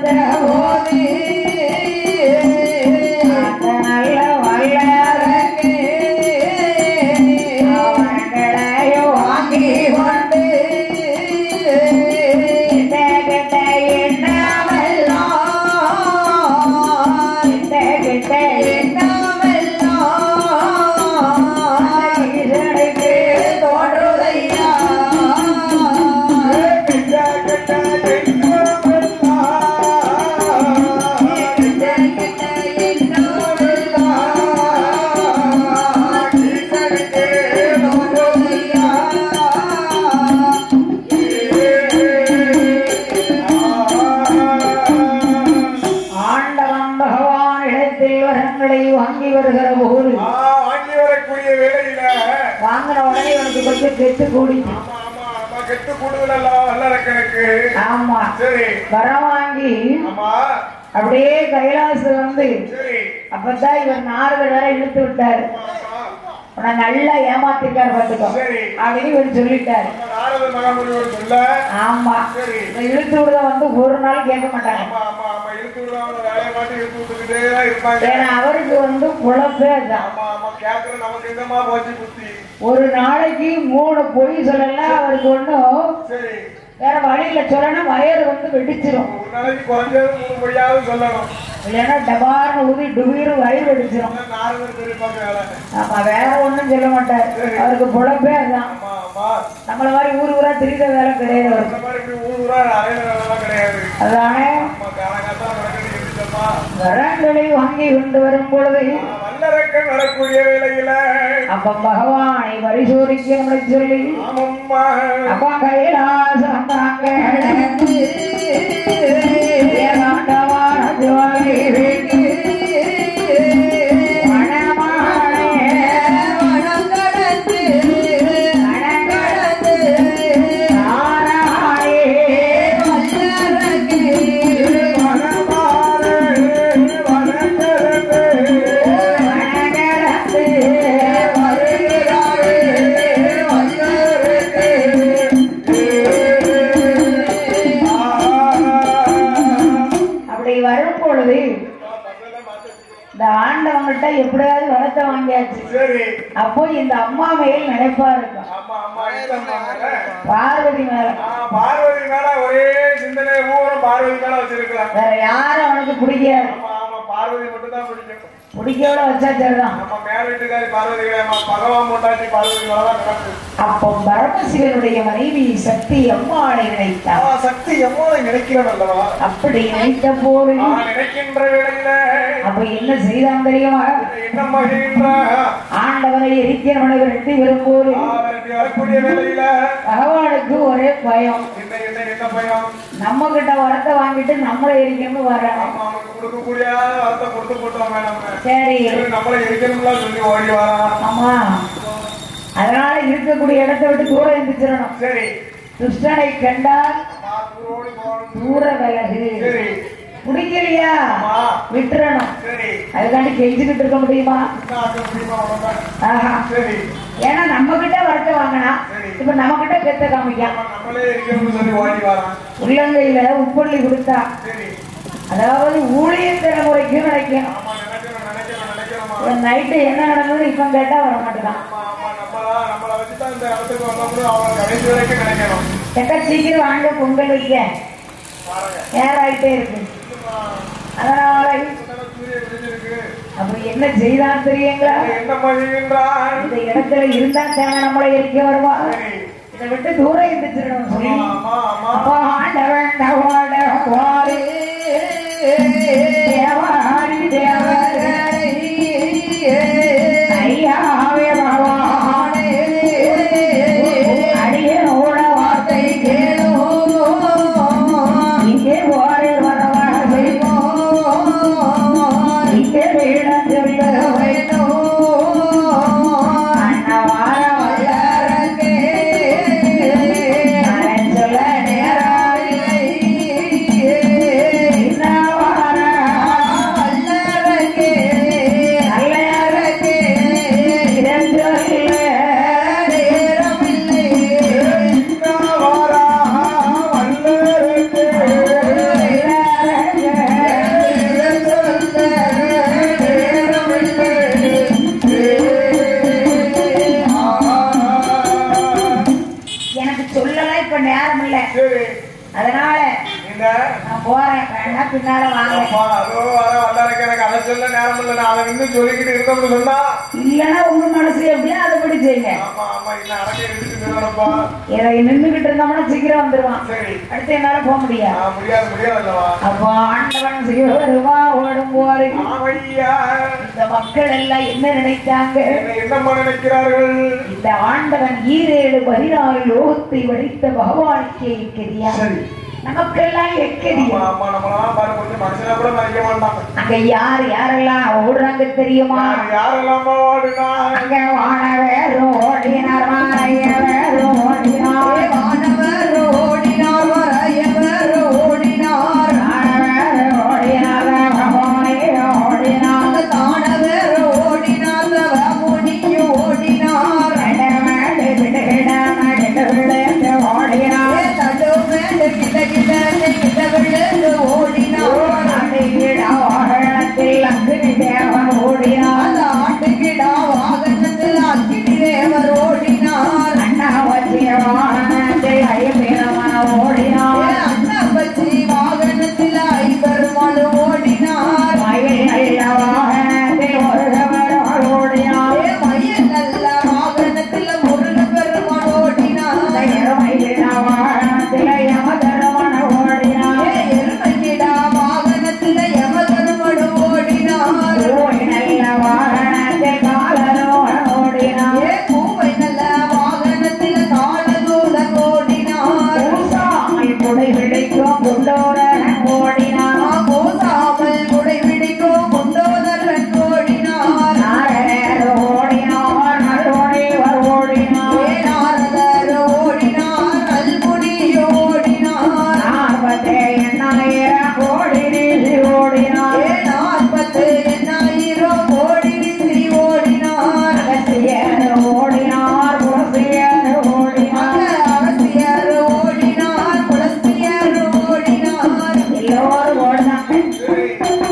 வந்த போது அந்த நல்ல வல்லரங்கு அவர்களையும் வாங்கி கொண்டு இந்த கிட்ட எண்ணமெல்லாம் இந்த கிட்ட எண்ணமெல்லாம் ஈசனுக்கு தோன்றுதையா ஆண்டவன் பகவான் இடத்தில் வரங்களை வாங்கி வருகிற போது வாங்கி வரக்கூடிய வேலையில வாங்கின உடனே உனக்கு கொஞ்சம் கெட்டு கூடி ஆமா ஆமா ஆமா கெட்டு கூடுதலெல்லாம் வல்லரக்கனுக்கு ஆமா சரி வரம் வாங்கி ஆமா அப்படியே கைலாசம் வந்து சரி அப்பதான் இவர் நாரத வேற இழுத்து விட்டாரு ஆமா உன்னை நல்லா ஏமாத்திருக்காரு பார்த்துக்கோ சரி. அப்படின்னு இவர் சொல்லிட்டாரு நம்ம நாரத மகாமுனிவர் சொல்ல ஆமா சரி இந்த இழுத்து விடுத வந்து ஒரு நாள் கேட்க மாட்டாங்க ஆமா ஆமா ஆமா இழுத்து விடாம வேலையை மாட்டி இழுத்து விட்டுக்கிட்டே தான் இருப்பாங்க ஏன்னா அவருக்கு வந்து குழப்பே அதுதான் ஆமா ஆமா கேக்குற நமக்கு என்னமா போச்சு புத்தி ஒரு நாளைக்கு மூணு பொய் சொல்லலாம் அவருக்கு ஒண்ணும் சரி வேற வழியில சொல்லணும் வயறு வந்து வெடிச்சிரும் ஒரு நாளைக்கு குறைஞ்சது மூணு மொழியாவது சொல்லணும் இல்லைன்னா டபார்னு ஊதி டுவீர் வயிறு வெடிச்சிரும் அதான் நாரதர் தெரிவிப்பாங்க வேலை ஆமா வேற ஒண்ணும் சொல்ல மாட்டார் அவருக்கு பொழப்பே அதுதான் ஆமா ஆமா நம்மள மாதிரி ஊர் ஊரா திரித வேலை கிடையாது அவருக்கு இந்த மாதிரி இப்படி ஊர் ஊரா அரையில வேலைலாம் கிடையாது அதானே நம்ம காலகாத்தா நடக்கிறது இருந்துச்சப்பா வரங்களை வாங்கி கொண்டு வரும் பொழுது வல்லரக்கன் வரக்கூடிய வேலையில அப்ப பகவானை பரிசோதிக்க சொல்லி ஆமம்மா அப்பா கைலாசம் தாங்க நடந்து ஏகாண்டமான ஜோதி வீட்டு மணமானே மணங்கடந்து மணங்கடந்து ஆராயே வல்லரக்கு மனமாறு வளர்ந்தது மணங்கடந்து வருகிறாரே வல்லரக்கு அப்படி வரும் பொழுது இந்த ஆண்டவங்கிட்ட எப்படியாவது வரத்தை வாங்கியாச்சு சரி அப்போ இந்த அம்மா மேல் நினைப்பா இருக்கும் ஆமா ஆமா இல்லம்மாங்கல்ல. பார்வதி மேல ஆ, பார்வதி மேல ஒரே சிந்தனை பூரா பார்வதி மேல வச்சிருக்கலாம் வேற யாரும் அவனுக்கு பிடிக்காது ஆமா ஆமா பார்வதி மட்டும் தான் பிடிக்கும் பிடிக்கோட வச்சா சரிதான் நம்ம மேல வீட்டுக்காரி பார்வதி கிடையாது பகவான் மூட்டாச்சி பார்வதி மேலதான் கிடக்கு அப்போ பரமசிவனுடைய மனைவி சக்தி அம்மாளை ஆ, நினைத்தார் சக்தி எம்மோனை நினைக்கிறோம் அல்லவா அப்படி நினைத்த போது நான் நினைக்கின்ற வேளையில அப்ப என்ன செய்தான் தெரியுமா என்ன மகிழ்கின்ற ஆண்டவனை எரிக்கிறவனை விரட்டி வரும்போது அவருக்கு வரக்கூடிய வேளையில பகவானுக்கு ஒரே பயம் என்ன என்ன என்ன பயம் நம்ம கிட்ட வரத்தை வாங்கிட்டு நம்மளை எரிக்கணும்னு வர்றாங்க நம்ம அவனுக்கு கொடுக்கக்கூடிய வார்த்தை கொடுத்து போட்டோம் நம்ம சரி இவன் நம்மளை இருக்கணும்லாம் சொல்லி ஓடி வரான் ஆமா அதனால இருக்கக்கூடிய இடத்தை விட்டு தூரம் எந்திரிச்சிடணும் சரி துஷ்டனை கண்டால் அம்மா, தூரோடி போகணும். தூர விலகு சரி பிடிக்கலையா அம்மா விட்டுறணும் சரி அதுக்காண்டி கெஞ்சிக்கிட்டு இருக்க முடியுமா என்ன ஆக்க முடியுமா உனக்கு? ஆஹா சரி ஏன்னா நம்ம கிட்ட வரத்தை வாங்கினா சரி. இப்ப நம்ம கிட்ட கெத்த காமிக்காம நம்ம நம்மளே இருக்கணும்னு சொல்லி ஓடி வரான் உள்ளங்கையில உப்புள்ளி கொடுத்தா சரி அதாவது ஊழிய தலைமுறைக்கு நினைக்கணும் ஆமா நினைக்கிறோம் நினைக்கிறோம் நினைக்கிறோமா நைட்டு என்ன நடந்தது இப்ப கேட்டா வர மாட்டேதான் ஆமா ஆமா நம்மளா நம்மளை வச்சுதான் இந்த இடத்துக்கு வந்தோம்னு அவனை கடைசி வரைக்கும் நினைக்கணும் எட்ட சீக்கிரம் வாங்க பொங்கல் வைக்க பாருங்க நேரம் ஆயிட்டே இருக்கு அதனால இப்பதான் சூரியன் விடிஞ்சிருக்கு. அப்ப என்ன செய்தான் தெரியுங்களா என்ன மகிழ்கின்றான் இந்த இடத்துல இருந்தா தானே நம்மளை எரிக்க வருவா சரி இதை விட்டு தூரம் எந்திரிச்சிடணும் சொல்லி ஆமா ஆமா அப்போ ஆண்டவன் தவோட வாரு தேவாரி தேவரை ஐயாவே பகவானே அடியனோட வார்த்தை கேளோ இங்கே வாரே வரவா செய்வோம் இங்கே வேடம் சொல்ல வேணும் அண்ணவார வல்லரங்கே அரண் சொல்ல நேராயில்லை போறேன் வேணா பின்னால வாங்க அப்பா, அதோ வர வல்லாருக்கு எனக்கு அதை சொல்ல நேரம் இல்லை நான் அதை இன்னும் சொல்லிக்கிட்டு இருந்தோம்னு சொன்னா இல்லைன்னா உங்க மனசு எப்படியோ அதுபடி செய்யுங்க ஆமா ஆமா இன்னும் அடக்க எடுத்துட்டு நிறுவனப்பா இதை நின்றுகிட்டு இருந்தோம்னா சீக்கிரம் வந்துருவான் சரி அடுத்து என்னால போக முடியாது ஆ, முடியாது முடியாது அல்லவா அப்போ ஆண்டவன் சிவருவா ஓடும் போது ஆமையா இந்த மக்கள் எல்லாம் என்ன நினைத்தாங்க என்ன என்னம்மா நினைக்கிறார்கள் இந்த ஆண்டவன் ஈரேழு பதினாறு லோகத்தை வடித்த பகவானுக்கே எக்கதியா சரி நமக்கெல்லாம் ஆமா எக்கதியா ஆமா நம்மளாம் பாரு கொஞ்சம் மனுஷனா கூட மதிக்க மாட்டாங்க அங்க யார் யாரெல்லாம் ஓடுறாங்க தெரியுமா யார் யாரெல்லாமா ஓடுனா அங்க வானவேரும் ஓடினார் மாறையவேரும் ஓடினார் வானவர் ஓடினார் வரையவர் ஓடினார் வானவேரும் ஓடினார் பகவானே ஓடினார் தானவர் ஓடினார் முனியும் ஓடினார் கடமேடு விடுகிடாம விடுவிழுந்து ஓடினார் தடு மேடு கிட்ட கிட்ட கிட்ட விழுந்து ஓடினார் அடியிட வாகனத்தில் அக்னி தேவன் ஓடினார் அந்த ஆட்டுக்கிடா வாகனத்தில் அக்கினி தேவர் ஓடினார் அண்ணாவத்திய வாகனத்தில் ஐபிரமன ஓடினார் அன்னப்பச்சி வாகனத்தில் ஐபெருமாள் ஓடினார் மயில் நல்ல வாகனத்தில் ஒருவர் ஓடினார் ஏ மயில் நல்ல வாகனத்தில் முருகன் பெருமாள் ஓடினார் எருமையிட வாகனத்தில் யமதர்மன ஓடினார் ஏ எருமைக்கிடா வாகனத்தில் யமதர்மன் ஓடினார் பூவை நல்ல வாகனத்தில் காலரோன் ஓடினார் ஏ பூவை நல்ல வாகனத்தில் காலதூதன் ஓடினார் பூசாமை குடை பிடிக்கும் குண்டோரன் ஓடினார் போசாமல் குடை பிடிக்கும் குண்டோதரன் ஓடினார் நாரதர் ஓடினார் நல்வனைவர் ஓடினார் ஏ நாரதர் ஓடினார் நல்முனியும் ஓடினார் நாற்பத்தே எண்ணாயிரம் கோடி நீதி ஓடினார் ஏ நாற்பத்து எண்ணாயிரம் கோடி நிதி ஓடினார் அகத்தியர் ஓடினார் புலசியர் ஓடினார் அங்க அரசியர் ஓடினார் புலஸ்தியர் ஓடினார் எல்லோரும் ஓடினாங்க சரி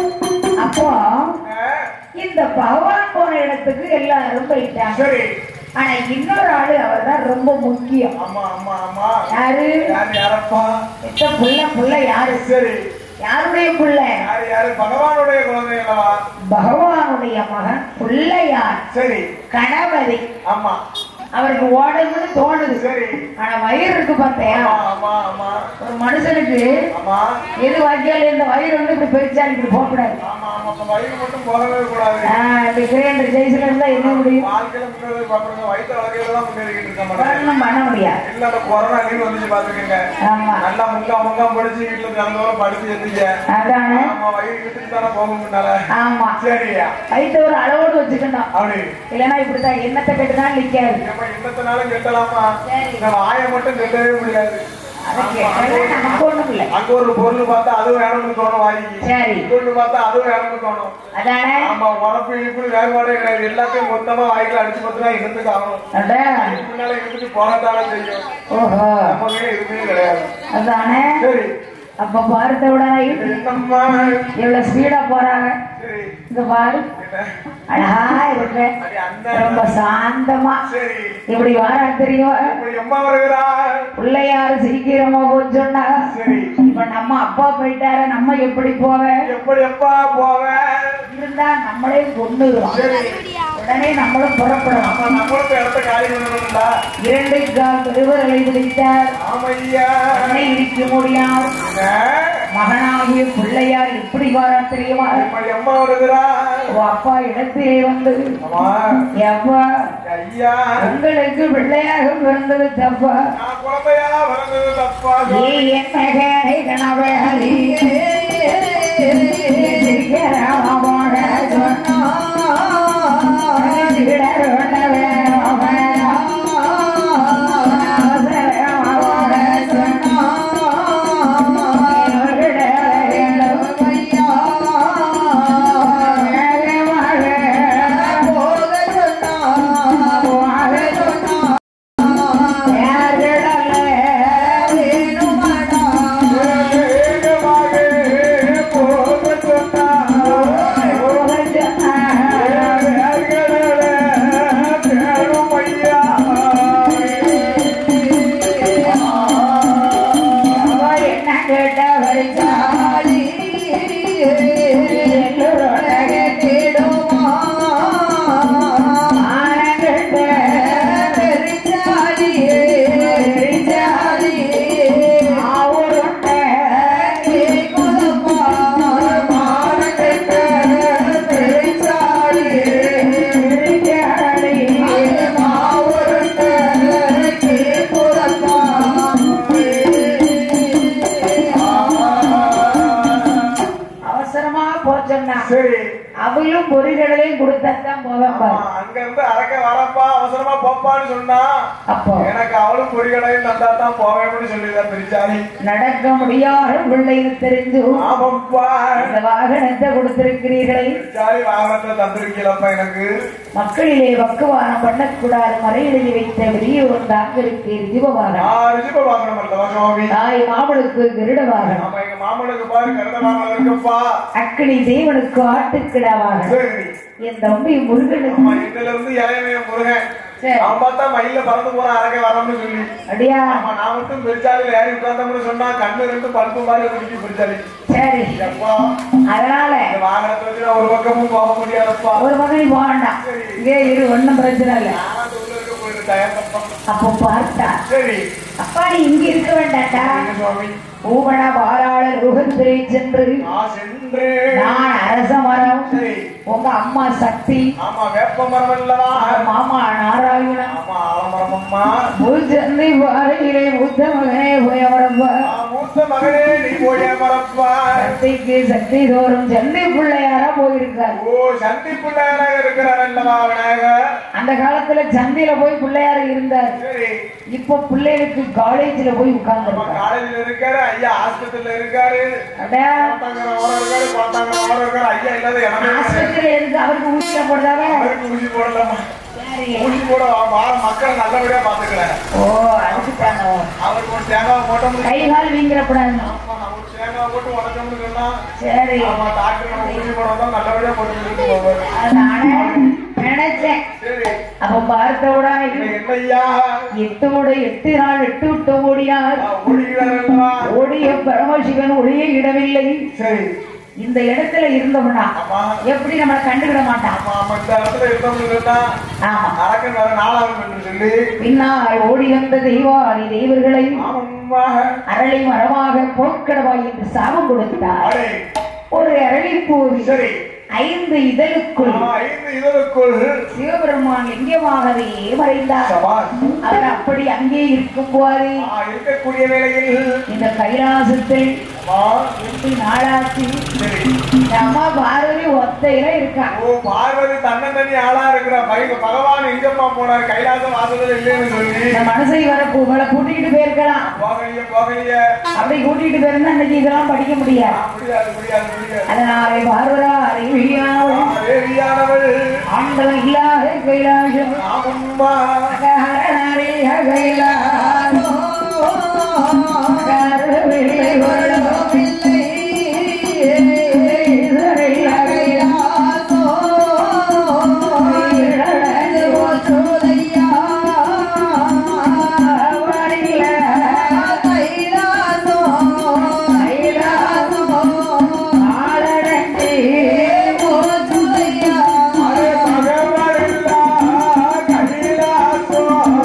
அப்போ ஆ, இந்த பகவான் போன இடத்துக்கு எல்லாரும் போயிட்டாங்க சரி ஆனா இன்னொரு ஆளு அவர் தான் ரொம்ப முக்கியம் ஆமா ஆமா ஆமா யாரு யார் யாரப்பா எத்த புள்ள புள்ள யாரு சரி யாருடைய புள்ள யார் யாரு பகவானுடைய குழந்தை அல்லவா பகவானுடைய மகன் பிள்ளையார் சரி கணபதி ஆமா அவருக்கு ஓடணும்னு தோணுது சரி ஆனா வயிறு இருக்கு பார்த்தியா ஆமா ஆமா ஆமா ஒரு மனுஷனுக்கு ஆமா எது வாக்கியால இந்த வயிறு வந்து இப்படி பெருசா இப்படி போகக்கூடாது ஆமா ஆமா அப்ப வயிறு மட்டும் போகவே கூடாது ஆஹ் இப்படி கிரேண்டர் ஜெயிஸ்ல இருந்தா என்ன முடியும் வாழ்க்கையில முன்னேறி பாக்குறோம் வயிற்று வகையில தான் முன்னேறிக்கிட்டு இருக்க மாட்டேன் ஒண்ணும் பண்ண முடியாது இல்ல அந்த கொரோனா லீவ் வந்துச்சு பாத்துக்கங்க ஆமா நல்லா முங்கா முங்கா படிச்சு வீட்டுல திறந்தோட படுத்து எந்திரிக்க அதானே ஆமா வயிறு கிட்டு தானே போக முன்னால ஆமா சரியா வயிற்று ஒரு அளவோடு வச்சுக்கணும் அப்படி இல்லைன்னா இப்படித்தான் என்னத்தை கட்டுனாலும் நிக்காது நம்ம இன்னத்தினாலும் கெட்டலாமா சரி. இந்த வாயை மட்டும் கெட்டவே முடியாது அதுக்கு ஆமா, அங்க ஒரு- நமக்கு ஒண்ணும் இல்லை அங்க ஒரு பொருள் பார்த்தா அது வேணும்னு தோணும் வாய்க்கு சரி பொருள் பார்த்தா அது வேணும்னு தோணும் அதானே ஆமா உரப்பு இழுப்பு வேறுபாடே கிடையாது எல்லாத்தையும் மொத்தமா வாய்க்குல அடிச்சு பார்த்தா இனத்துக்கு ஆகணும் அட இதுக்கு முன்னால இனத்துக்கு போகத்தால செய்யும் ஓஹோ நம்ம கையில எதுவுமே கிடையாது அதானே சரி அப்ப பார்த்த உடனே இது என்னம்மா எவ்வளவு ஸ்பீடா போறாங்க சரி இங்க பாரு என்ன? அழகா இருக்கு அடி அந்த ரொம்ப சாந்தமா சரி இப்படி வர தெரியும் இப்படி எம்மா வருகிறா பிள்ளையாரு சீக்கிரமா போன்னு சொன்னா சரி இப்ப நம்ம அப்பா போயிட்டாரு நம்ம எப்படி போவேன் எப்படி எப்பா போவேன் இருந்தா நம்மளே கொண்டுகிறோம் சரி உடனே நம்மளும் புறப்படணும் ஆமா நம்மளும் இப்ப இடத்த காலி பண்ணணும்டா இரண்டு கால் பெருவர்களை பிடித்தார் ஆமையா தன்னை இருக்க முடியாது மகனாகிய பிள்ளையார் எப்படி வாரா தெரியுமா இப்படி எம்மா வருகிறா உன் அப்பா இடத்திலே வந்து ஆமா எப்பா ஐயா உங்களுக்கு பிள்ளையாக பிறந்தது தப்பா நான் குழந்தையா பிறந்தது தப்பா நீ என் மகனை கணவரி சீக்கிரமாக சொன்னா வேகமாக போக சொன்னா அவசரமா போச்சோம்னா சரி அவளும் பொறிகடலையும் கொடுத்தான் போவேன் ஆமா, பாரு அங்க இருந்து அரக்க வரப்பா அவசரமா போப்பான்னு சொன்னா அப்போ எனக்கு அவளும் பொறிகளையும் தந்தா தான் போவேன்னு சொல்லிதான் பிரிச்சாரி நடக்க முடியாத பிள்ளைன்னு தெரிஞ்சு ஆமாப்பா இந்த வாகனத்தை கொடுத்திருக்கிறீர்களே பிரிச்சாரி வாகனத்தை தந்திருக்கீங்களப்பா எனக்கு மக்களிலே பக்குவானம் பண்ணக்கூடாது மறையிலேயே வைத்த வெளியூர் தாங்களுக்கு ஜீவவாகனம் நான் ரிஜிப வாகனம் அல்லவா சுவாமி தாய் மாமனுக்கு கிருட வாகனம் ஆமா எங்க மாமனுக்கு பாரு கருத வாகனம் இருக்குப்பா அக்கினி தேவனுக்கு ஆட்டுக்கிடா வாகனம் சரி என் தம்பி முருகனுக்கு ஆமா இதுல இருந்து இளையமைய முருகன் சரி. அவன் பார்த்தா மயில பறந்து போற அரக்க வரணும்னு சொல்லி அப்படியா ஆமா நான் மட்டும் பெருச்சாலியில ஏறி உட்கார்ந்தோம்னு சொன்னா கண்ணு ரெண்டு பருப்பு மாதிரி குடிக்கி பெருச்சாலி சரி எப்பா அதனால இந்த வாகனத்தை வச்சு நான் ஒரு பக்கமும் போக முடியாதப்பா ஒரு மகனி போகண்டா இங்கே இரு ஒண்ணும் பிரச்சனை இல்லை நான் அந்த உள்ள இருக்க போயிட்டு தயார்ப்பா அப்போ பார்த்தா சரி அப்பா நீ இங்க இருக்க வேண்டாண்டா என்ன சுவாமி பூமண பாலாளர் ருகத்திரை சென்று நான் சென்று நான் அரச மரம் சரி உங்க அம்மா சக்தி ஆமா வேப்ப மரம் அல்லவா உங்க மாமா நாராயணன் ஆமா ஆலமரம் அம்மா பூச்சந்தை பாறையிலே புத்த மகனே போயவரப்பா ஆ, மூத்த மகனே நீ போய மரப்பா சக்திக்கு சக்தி தோறும் சந்தை பிள்ளையாரா போயிருக்காரு ஓ சந்தி பிள்ளையராக இருக்கிறார் அல்லவா விநாயகர் அந்த காலத்துல சந்தையில போய் பிள்ளையார இருந்தார் சரி இப்போ பிள்ளைகளுக்கு காலேஜ்ல போய் உட்கார்ந்து நம்ம காலேஜ்ல இருக்காரு ஐயா ஆஸ்பத்திரியில இருக்காரு குளத்தாங்கர ஓரம் இருக்காரு குளத்தாங்கர ஓரம் இருக்காரு ஐயா இல்லாத இடமே கிடையாது. ஆஸ்பத்திரியில இருந்து அவருக்கு ஊசியா போடுதாவே அவருக்கு ஊசி போடலாமா சரி ஊசி போட வார மக்கள் நல்லபடியா பாத்துக்கிறேன் ஓ அதுக்கு தானோ அவருக்கு ஒரு தேங்காய் போட்டோம்னு கை கால் வீங்கிடக்கூடாது ஆமா, நான் ஒரு தேங்காய் போட்டு உடச்சோம்னு சொன்னா சரி ஆமா டாக்டர் நம்ம ஊசி போட வந்தா நல்லபடியா போட்டு கொடுத்துட்டு போவாரு அது நானே நினைச்சேன் சரி அப்ப பார்த்தவுடா இது என்ன ஐயா எட்டோட எட்டு நாள் எட்டு விட்டு ஓடினார் ஓடுகிறார் அல்லவா ஓடிய பரமசிவன் ஒளிய இடமில்லை சரி இந்த இடத்துல இருந்தோம்னா ஆமா எப்படி நம்மளை கண்டுவிட மாட்டான் ஆமா ஆமா இந்த இடத்துல இருந்தோம்னு சொன்னா ஆமா அரக்கன் வர நாளாகும் என்று சொல்லி பின்னால் ஓடி வந்த தெய்வாதி தெய்வர்களை ஆமா அரளி மரமாக போர்க்கடவாய் என்று சாபம் கொடுத்தார் அடே ஒரு அரளிப்பூ சரி ஐந்து இதழுக்குள் ஆ, ஐந்து இதழுக்குள் சிவபெருமான் லிங்கமாகவே மறைந்தார் சபாஷ். அவர் அப்படி அங்கே இருக்கும் போது ஆ, இருக்கக்கூடிய வேளையில் இந்த கைலாசத்தில் ஆமா, எப்படி நாளாச்சு சரி இந்த அம்மா பார்வதி ஒத்தையில இருக்கா ஓ பார்வதி தன்னந்தனி ஆளா இருக்கிற பைக பகவான் எங்கம்மா போனார் கைலாசம் வாசல்ல இல்லைன்னு சொல்லி இந்த மனசை வர உங்களை கூட்டிட்டு போயிருக்கலாம் போகலையே போகலையே அப்படி கூட்டிட்டு போயிருந்தா இன்னைக்கு இதெல்லாம் படிக்க முடியாது ஆ, முடியாது முடியாது முடியாது அதனாலே பார்வரா ஆ, அறிவியானவள் தேவியானவள் ஆண்டவன் இல்லாத கைலாசம் ஆமம்மா அகஹரணரே அகைலாசம் கருவில்லை வளமில்லை ஈசரை அகைலாசம் ஈரழகு ஒற்றுதையா வரில்ல ஆளடங்கி ஒற்றுதையா அடே பகவானில்லா கைலாசம்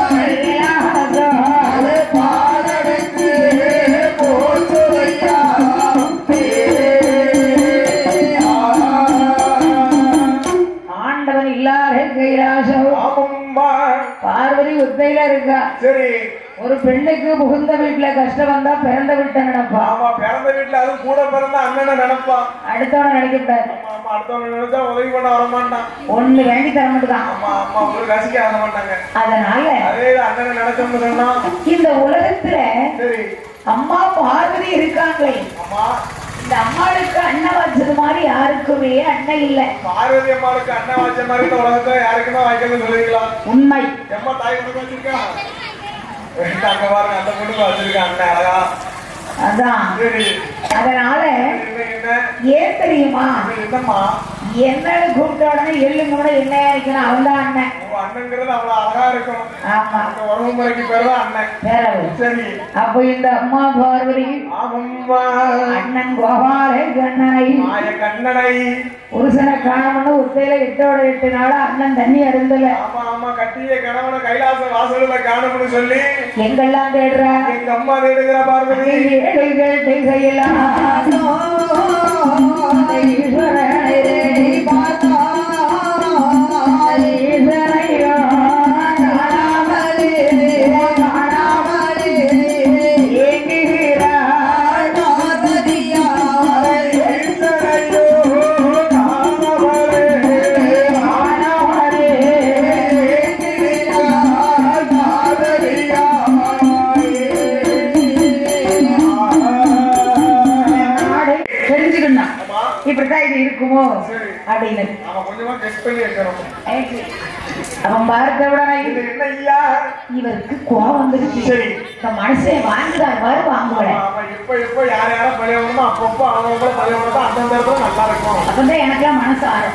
கைலாசம் பாதடைந்து போற்றுதையா. ஆண்டவன் இல்லாத கைலாசம் ஆமம்மா. பார்வதி உத்தையில இருக்கா சரி ஒரு பெண்ணுக்கு புகுந்த வீட்டுல கஷ்டம் வந்தா பிறந்த வீட்டை நினைப்பா ஆமா பிறந்த வீட்டுல அதுவும் கூட பிறந்த அண்ணனை நினைப்பான் அடுத்தவனை நினைக்கக்கூடாது ஆமா ஆமா அடுத்தவங்க நினைச்சா உதவி பண்ண வர மாட்டான் ஒண்ணு வேண்டி தர மாட்டுதான் ஆமா ஆமா ஒரு ரசிக்க வர மாட்டாங்க அதனால அதே இது அண்ணனை நினைச்சோம்னு சொன்னா இந்த உலகத்துல சரி அம்மா பார்வதி இருக்காங்களே ஆமா இந்த அம்மாளுக்கு அண்ணன் வச்சது மாதிரி யாருக்குமே அண்ணன் இல்ல பார்வதி அம்மாளுக்கு அண்ணன் வச்ச மாதிரி இந்த உலகத்துல யாருக்குமே வாய்க்கணும்னு சொல்லுவீங்களா உண்மை எம்மா தாய் பொண்ணுக்கு வச்சிருக்கா அங்க பாருங்க அந்த பொண்ணுக்கு வச்சிருக்கா அண்ணன் அழகா அதான் சரி அதனால என்ன என்ன ஏன் தெரியுமா இது என்னம்மா என்னன்னு கூப்பிட்ட உடனே எள்ளுங்க கூட என்ன இருக்கணும் அவன் தான் அண்ணன் ஓ, அண்ணங்கிறது அவ்வளவு அழகா இருக்கும் ஆமா அந்த உறவு முறைக்கு பேர் தான் அண்ணன் பேரவை சரி அப்ப இந்த அம்மா பார்வதி ஆமம்மா அண்ணன் கோபால கண்ணனை மாய கண்ணனை புருஷனை காணணும்னு உத்தையில எட்டோட எட்டு நாளா அண்ணன் தண்ணி அருந்தல ஆமா ஆமா கட்டிய கணவனை கைலாச வாசல்ல காணணும்னு சொல்லி எங்கெல்லாம் தேடுறா எங்க அம்மா தேடுகிற பார்வதி ஏழு கேட்டு செய்யலாம் ஈஸ்வரனை தேடி ஈஸ்வரையோ காணாமலே காணாமலே ஏங்குகிறாள் ஈசனையோ காணவரே காணாமலே நாடு தெரிஞ்சுக்கணும் ஆமா இப்படித்தான் இது இருக்குமோ சரி. அப்படின்னு நாம கொஞ்சமா டெஸ்ட் பண்ணி வைக்கிறோம் அவன் பார்த்த உடனே இது என்ன ஐயா இவருக்கு கோவம் வந்துருச்சு சரி இந்த மனுஷன் வாங்குதார் பாரு வாங்குவல ஆமா, ஆமா. எப்ப எப்ப யார் யார பழையவனுமோ அப்பப்போ அவங்க பழையவனோ அந்தந்த இடத்துல நல்லா இருக்கும் அப்பதான் எனக்கெல்லாம் மனசு ஆறும்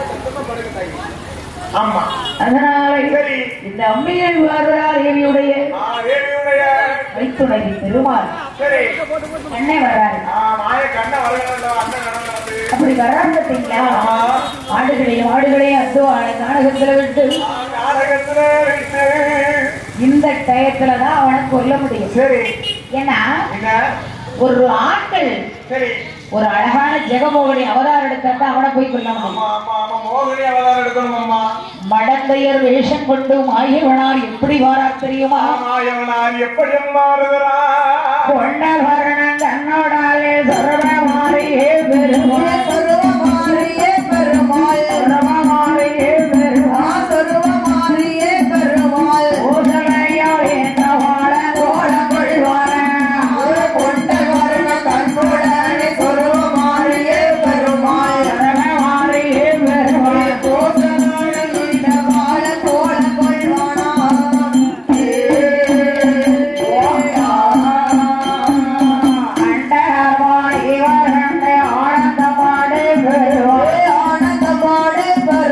ஆமா அதனால சரி இந்த அம்மையை வாழ்கிறார் தேவியுடைய ஆ, தேவியுடைய மைத்துணை பெருமாள் சரி அண்ணே வர்றாரு ஆ, மாய கண்ண வரவேண்டும் அண்ணன் நடந்தது அப்படி வர்றாரு பார்த்தீங்களா ஆடுகளையும் ஆடுகளையும் அத்தோ நாடகத்துல விட்டு நாடகத்துல வைத்து இந்த டயத்துல தான் அவனை கொல்ல முடியும் சரி ஏன்னா என்ன ஒரு ஆட்கள் சரி ஒரு அழகான ஜெகமோகனி அவதாரம் எடுத்தா தான் அவனை போய் கொல்ல முடியும் ஆமா ஆமா ஆமா மோகினி அவதாரம் எடுக்கணும் அம்மா மடந்தையர் வேஷம் கொண்டு மாயவனார் எப்படி வாரார் தெரியுமா மாயவனார் எப்படி மாறுகிறா கொண்டவரணன் தன்னோடாலே சரவமாரியே பெருமாள் சரவமாரியே பெருமாள் ஓசனையால் என்ற வாழ கோல கொள்வான சரவமாரியே பெருமாள் அண்டகமாய் இவர் கண்டே ஆனந்தமாடு பெருமாள் ஆனந்தமாடு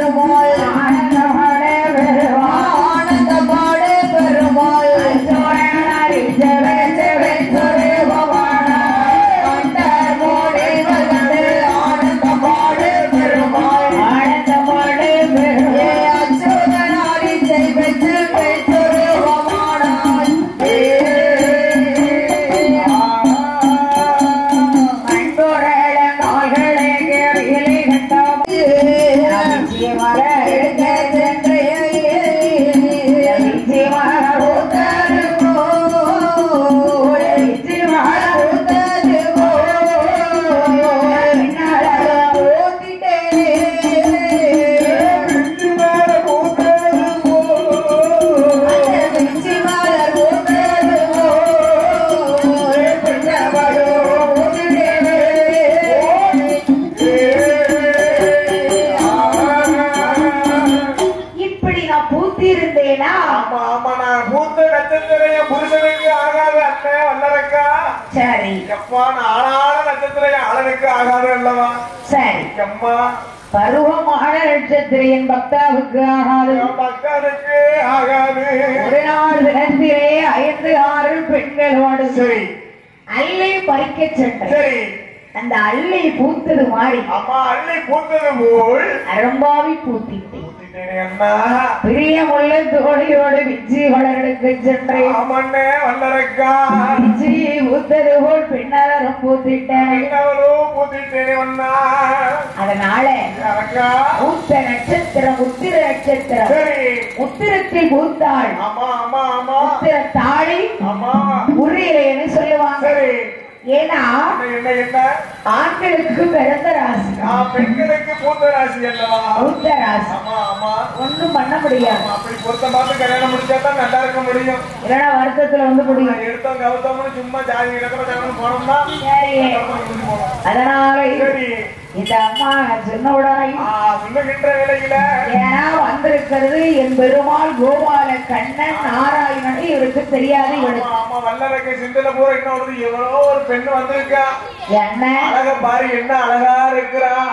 பெருமாள் சோழனாரி செவே செவே சொரேபவான ஆனந்தமாடு பெருமாள் அன்புரேள கால்களே கேளிலே கண்டோம் ஜீவர ஜீவர இப்படி நான் பூத்தி இருந்தேனா ஆமா ஆமா நான் பூத்த நட்சத்திரம் என் புருஷனுக்கு ஆகாது அண்ணன் வல்லரக்கா சரி எப்பா நான் ஆளான நட்சத்திரம் என் ஆளனுக்கு ஆகாது அல்லவா சரி எம்மா பருவமான நட்சத்திரையின் பக்தாவுக்கு ஆகாது என் பக்தனுக்கு ஆகாது ஒரு நாள் தினத்திலே ஐந்து ஆறு பெண்களோடு சரி அல்லை பறிக்க சென்ற சரி அந்த அல்லை பூத்தது மாறி அம்மா அள்ளி பூத்தது போல் அரும்பாவி பூத்திட்டேன் பூத்திட்டேனே அண்ணா பிரியமுள்ள தோழியோடு விஜி வளரெடுக்க சென்றேன் ஆமண்ணே வல்லரக்கா விஜி பூத்தது போல் பின்னரும் பூத்திட்டேன் என்னவரும் பூத்திட்டேனே அண்ணா அதனால அக்கா பூத்த நட்சத்திரம் உத்திர நட்சத்திரம் சரி உத்திரத்தில் பூத்தாள் ஆமா ஆமா ஆமா உத்திர தாழி ஆமா உரியலைன்னு சொல்லுவாங்க சரி ஏன்னா என்ன என்ன என்ன ஆண்களுக்கு பிறந்த ராசி நான் பெண்களுக்கு பூத்த ராசி அல்லவா பூத்த ராசி ஆமா ஆமா ஒண்ணும் பண்ண முடியாது ஆமா, அப்படி பொருத்தம் பார்த்து கல்யாணம் முடிச்சா தான் நல்லா இருக்க முடியும் இல்லைன்னா வருத்தத்துல வந்து முடியும் நான் எடுத்தோம் கவுத்தோம்னு சும்மா ஜாதி இலக்கண ஜாதகம் போனோம்னா சரி போனோம் அதனால சரி இந்த அம்மா சொன்ன உடனே ஆ, சொல்லுகின்ற வேலையில ஏன்னா வந்திருக்கிறது என் பெருமாள் கோபால கண்ணன் நாராயணன் இவருக்கு தெரியாது ஆமா இவனுக்கு ஆமா வல்லரக்க சிந்தனை பூரா என்ன வருது எவ்வளோ ஒரு பெண் வந்திருக்கா என்ன அழக பாரு என்ன அழகா இருக்கிறா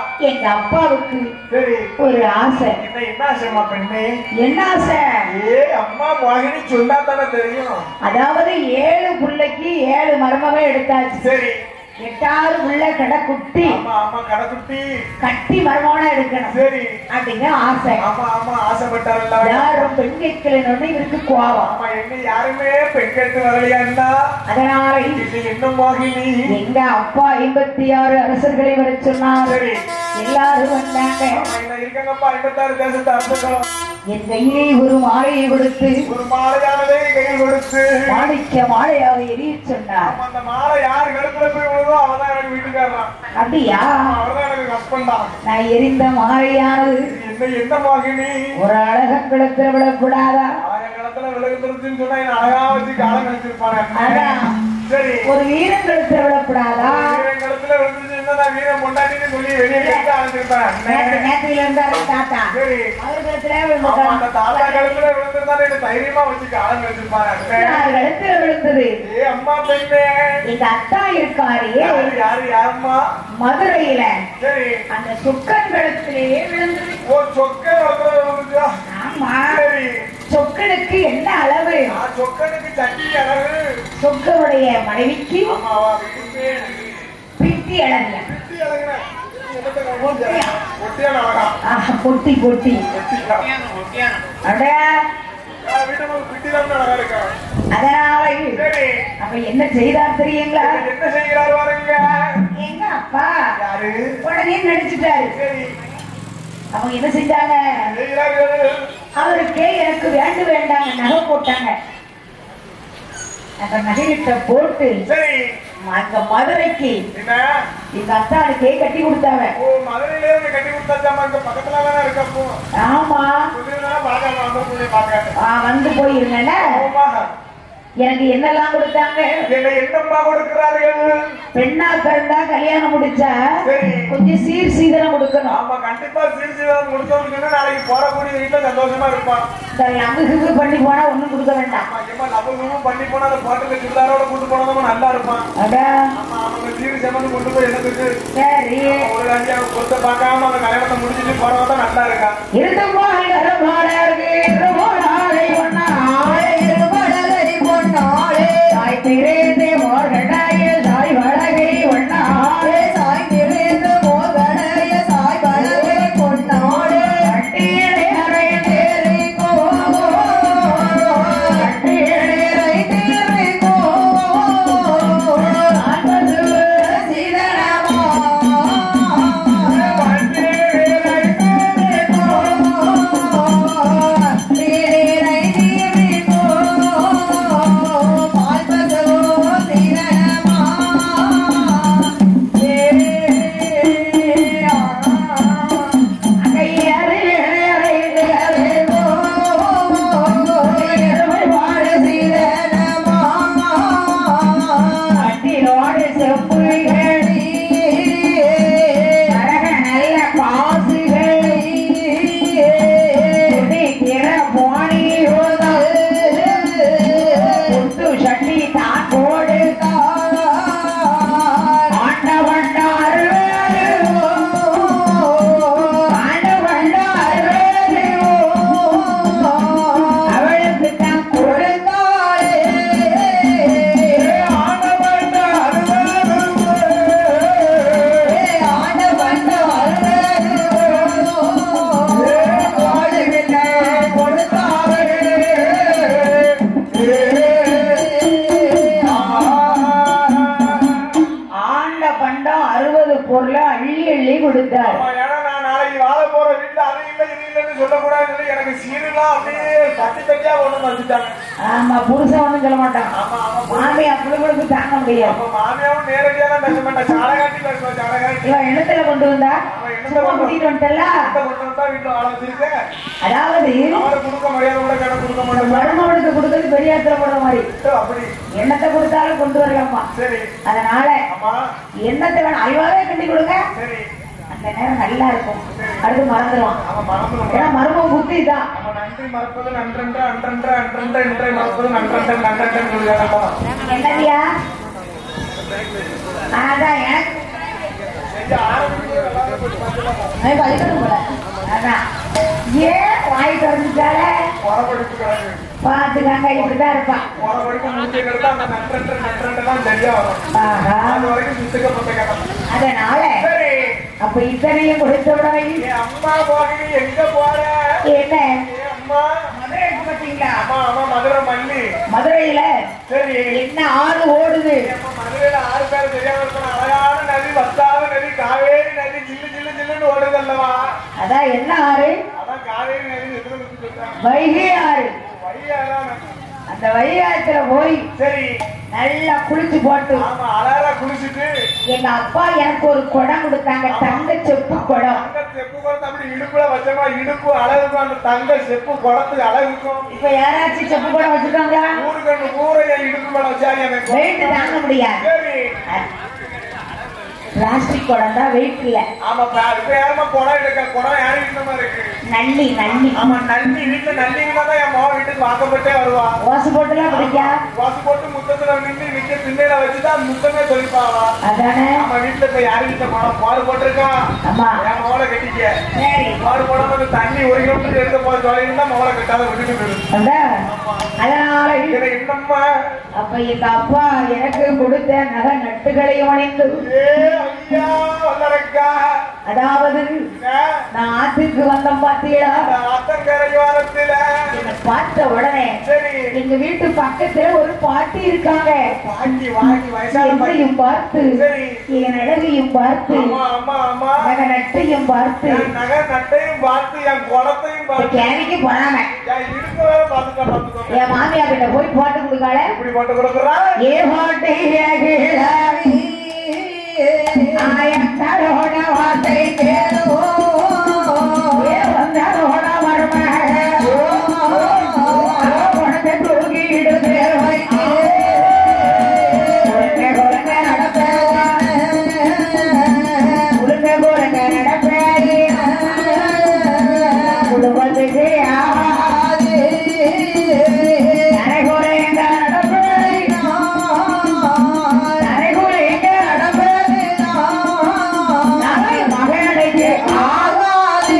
எங்க அப்பாவுக்கு சரி ஒரு ஆசை என்ன என்ன ஆசைமா பெண்ணே என்ன ஆசை ஏ அம்மா மோகினி சொன்னா தானே தெரியும் அதாவது ஏழு புள்ளைக்கு ஏழு மருமக எடுத்தாச்சு சரி எட்டாவது புள்ள கடை குட்டி ஆமா ஆமா கடைக்குட்டி கட்டி மருமகனா எடுக்கணும் சரி அப்படிங்கிற ஆசை ஆமா ஆமா ஆசைப்பட்டாரல்ல யாரும் பெண் கேட்கலன்னு இவருக்கு கோபம் ஆமா என்ன யாருமே பெண் கேட்டு வரலையாண்டா அதனால இது என்ன மோகினி எங்க அப்பா ஐம்பத்தி ஆறு அரசர்களை வர சொன்னார் சரி எல்லாரும் வந்தாங்க ஆமா என்ன இருக்காங்கப்பா ஐம்பத்தாறு தேசத்தை அரசுகளும் என் கையிலே ஒரு மாலையை கொடுத்து ஒரு மாலையானதை கையில் கொடுத்து மாணிக்க மாலையாவை எரிய சொன்னார் ஆமா, அந்த மாலை யார் கழுத்துல போய் விழுதோ அவதான் எனக்கு வீட்டுக்காரன் அப்படியா அவர்தான் எனக்கு ஹஸ்பண்ட் தான் நான் எரிந்த மாலையானது என்ன என்ன மோகினி ஒரு அழகன் குளத்துல விடக்கூடாதா ஆயிரம் காலத்துல விலகுதுன்னு சொன்னா என்ன அழகா வச்சு காலம் கழிச்சிருப்பானே அதான். சரி ஒரு வீரன் குளத்துல விடக்கூடாதா வீரன் காலத்துல விழுந்துச்சுன்னா நான் வீரன் பொண்டாட்டின்னு சொல்லி வெளியே எடுத்து நேற்று அழைச்சிருப்பேன் நேரத்துல இருந்தாரு தாத்தா சரி அவர் குளத்துல ஆமா, அந்த தாத்தா விழுந்துட்டாங்க காலத்துல விழுந்திருந்தாலும் என்ன தைரியமா வச்சு காலம் கழிச்சிருப்பானே யார் கழுத்துல விழுந்தது ஏ அம்மா பெண்ணே எங்க அத்தா இருக்காரு யாரு யாரு யாரும்மா மதுரையில சரி அந்த சுக்கன் கழுத்திலேயே விழுந்தது ஓ சொக்க வளர்த்துல விழுந்துச்சா ஆமா சரி சொக்கனுக்கு என்ன அளவு நான் சொக்கனுக்கு சட்டி அழகு சொக்கனுடைய மனைவிக்கு ஆமாவா விட்டு பித்தி அளவில்ல விட்டு அழகுன ஒட்டியான அழகா ஆஹா, பொட்டி பொட்டி அட வீட்டுக்கு பிட்டிதான் அழகா இருக்கா அதனால சரி அப்ப என்ன செய்தார் தெரியுங்களா இப்ப என்ன செய்கிறாரு பாருங்க எங்க அப்பா யாரு உடனே நடிச்சுட்டாரு சரி அவங்க என்ன செஞ்சாங்க செய்கிறார்கள் அவருக்கே எனக்கு வேண்டு வேண்டாங்க நகை போட்டாங்க அந்த நகையிட்ட போட்டு சரி அங்க மதுரைக்கு என்ன எங்க அத்தானுக்கே கட்டி கொடுத்தாங்க ஓ மதுரையிலே இருந்து கட்டி கொடுத்தாச்சாமா இந்த பக்கத்துல தானே இருக்கப்போ ஆமா புதினா பார்க்காம வந்து புள்ளி பார்க்காது ஆ, வந்து போயிருந்தேன்ல ஆமா எனக்கு என்னெல்லாம் கொடுத்தாங்க என்ன என்னம்மா கொடுக்கிறார்கள் பெண்ணா பிறந்தா கல்யாணம் முடிச்சா சரி கொஞ்சம் சீர் சீதனம் கொடுக்கணும் ஆமா கண்டிப்பா சிறுசிதான் முடிச்சவனுக்கு நாளைக்கு போறக்கூடிய வீட்டுல சந்தோஷமா இருப்பான் இந்த லங்கு கிங்கு பண்ணி போனா ஒண்ணும் கொடுக்க வேண்டாம் ஆமா ஏமா லவங்களும் பண்ணி போனா அந்த பாட்டுல சுடிதாரோட கூட்டு போனதும் நல்லா இருப்பான் அடா ஆமா அவங்க சீரு செமந்து கொண்டு போய் என்னத்துக்கு சரி ஒரு அஞ்சு அவன் பொறுத்த பார்க்காம அந்த கல்யாணத்தை முடிச்சுட்டு போறவன் தான் நல்லா இருக்கான் இருந்து போய் கருமாடருக்கு இருந்து போனாலே ஒன்னாலே இருபடலரி பொன்னாளே தாய் திரேந்தே மோர்கடாய தாய் வடகை ஒன்னாலே சாய் நிறைந்த மோகடைய சாய் பழகை பொன்னாளே கட்டியடை அறைந்தேறி கட்டியடை ஆன்பது அகையறை அறைந்தேறி கட்டிலோடு செப்புகள் கரக நல்ல பாசுகள் துணிக்கிற போனி முத்து சட்டி தாக்கோடு ஆண்டவண்டார் ஆண்டவண்டார் அவளுக்கு தான் கொடுத்தாளே ஆண்டவண்டார் ஆண்ட பண்டம் அறுபது பொருளை அள்ளி அள்ளி கொடுத்தார் ஆமா, ஏன்னா நான் நாளைக்கு வாழ போற வீட்டுல அது இல்லை இது இல்லைன்னு சொல்லக்கூடாதுன்னு சொல்லி எனக்கு சீருலாம் அப்படியே தட்டி தட்டியா ஒண்ணு வந்துட்டாங்க ஆமா புருஷன் ஒண்ணும் சொல்ல மாட்டான் ஆமா ஆமா மாமி அப்படி தாங்க முடியாது அப்ப மாமியாவும் நேரடியா தான் பேச மாட்டேன் சாலை காட்டி பேசுவேன் சாலை காட்டி இவன் எண்ணத்துல கொண்டு வந்தா அவன் எண்ணத்துல சும்மா கொண்டு கூட்டிட்டு வந்துட்டல கொண்டு வந்தா வீட்டுல வாழ வச்சிருக்கேன் அதாவது அவரை கொடுக்க மரியாதை கூட கடை கொடுக்க மாட்டேன் மருமகளுக்கு கொடுக்கறது பெரிய இடத்துல போடுற மாதிரி அப்படி எண்ணத்தை கொடுத்தாலும் கொண்டு வரலாமா சரி அதனால ஆமா எண்ணத்தை வேணும் அல்வாவே கட்டி கொடுங்க சரி அந்த நேரம் நல்லா இருக்கும் அடுத்து மறந்துடுவான் அவன் மறந்துடும் ஏன்னா மருமம் புத்தி தான் நம்ம நன்றி மறப்பது நன்றென்ற அன்றென்ற அன்றென்ற இன்றை மறப்பது நன்றென்ற நன்றென்ற சொல்லுவாங்க என்னதியா அதான் எனக்கு செஞ்சு ஆரம்பிச்சு எல்லாரும் போய் பார்த்து அவன் படிக்கணும் போல அதான் ஏன் வாய் திறந்துட்டால உரப்படிப்பு கிடக்கு பாத்துக்காங்க இப்படிதான் இருப்பான் உரப்படிப்பு முடிச்சுக்கிறது அந்த நட்ரண்டு நட்ரண்டுலாம் சரியா வரும் ஆஹா அது வரைக்கும் சுத்துக்கப்பட்ட கடன் அதனால சரி அப்ப இத்தனையும் கொடுத்த உடனே என் அம்மா போகி எங்க போற என்ன என் அம்மா மதுரை இருக்கு பாத்தீங்களா அம்மா அம்மா மதுரை மல்லி மதுரையில சரி என்ன ஆறு ஓடுது நம்ம மதுரையில ஆறு பேர் தெரியாம இருக்கணும் அழகான நதி வத்தாத நதி காவேரி நதி ஜில்லு ஜில்லு ஜில்லுன்னு ஓடுது அல்லவா அதான் என்ன ஆறு அதான் காவேரி நதி எதுல பத்தி சொல்றாங்க வைகை ஆறு வழியாதான் அந்த வைகாயத்துல போய் சரி நல்லா குளிச்சு போட்டு ஆமா அழகா குளிச்சுட்டு எங்க அப்பா எனக்கு ஒரு குடம் கொடுத்தாங்க தங்க செப்பு குடம் தங்க செப்பு குடத்தை அப்படி இடுப்புல வச்சோமா இடுப்பு அழகுக்கும் அந்த தங்க செப்பு குடத்துக்கு அழகுக்கும் இப்ப யாராச்சும் செப்பு குடம் வச்சிருக்காங்களா ஊருக்கு கூரை என் இடுப்பு மேல வச்சாரு எனக்கு வெயிட் தாங்க முடியாது சரி பிளாஸ்டிக் குடம் தான் வெயிட் இல்ல ஆமா இப்ப இப்ப யாருமா குடம் எடுக்க குடம் யாரு வீட்டுல மாதிரி இருக்கு நல்லி நல்லி ஆமா நன்றி வீட்டுல நன்றிங்கன்னா தான் என் மாவன் வீட்டுக்கு வாக்கப்பட்டே வருவா ஓசு போட்டுலாம் பிடிக்கா வாசு போட்டு முத்தத்துல நின்று நிக்க திண்ணையில வச்சுதான் முத்தமே சொல்லிப்பாவா அதானே நம்ம வீட்டுல இப்ப யாரு வீட்டுல குடம் பாடு போட்டிருக்கா ஆமா என் மோளை கட்டிக்க சரி பாடு போடாம அந்த தண்ணி ஒரு கிலோமீட்டர் எடுத்து போய் தொலைன்னு மோளை கட்டாத விட்டுட்டு போயிடும் அதான் அதனால இதுல என்னம்மா அப்ப எங்க அப்பா எனக்கு கொடுத்த நகை நட்டுகளையும் அணிந்து ஏ ஐயா வல்லரக்கா அதாவது நான் ஆத்துக்கு வந்தேன் பாத்தீங்களா அத்தங்கரை வாரத்துல என்னை பார்த்த உடனே சரி எங்க வீட்டு பக்கத்துல ஒரு பாட்டி இருக்காங்க பாட்டி வாங்கி வயசான பாட்டி என்னையும் பார்த்து சரி என் அழகையும் பார்த்து ஆமா ஆமா ஆமா நகை நட்டையும் பார்த்து என் நகை நட்டையும் பார்த்து என் குளத்தையும் இப்ப பார்த்து கேணிக்கு போனாங்க என் இடுப்பு வேற பார்த்துட்டா பார்த்துக்கோங்க என் மாமியார் கிட்ட போய் போட்டு கொடுக்கால இப்படி போட்டு கொடுக்குறா ஏ பாட்டி ஆயத்தரோட வார்த்தை கேளோ ஏ வந்தாரோட மருமக உனக்கு தூக்கிடு பேர் வைக்க உலக உலக நடப்பேன் உலக உலக நடப்பேன் குடும்பத்துக்கு ஆகாது நரைகுறை எங்க நடப்பேன் நரைகுறை எங்க நடப்பேன் நாளை மகனுக்கு ஆகாது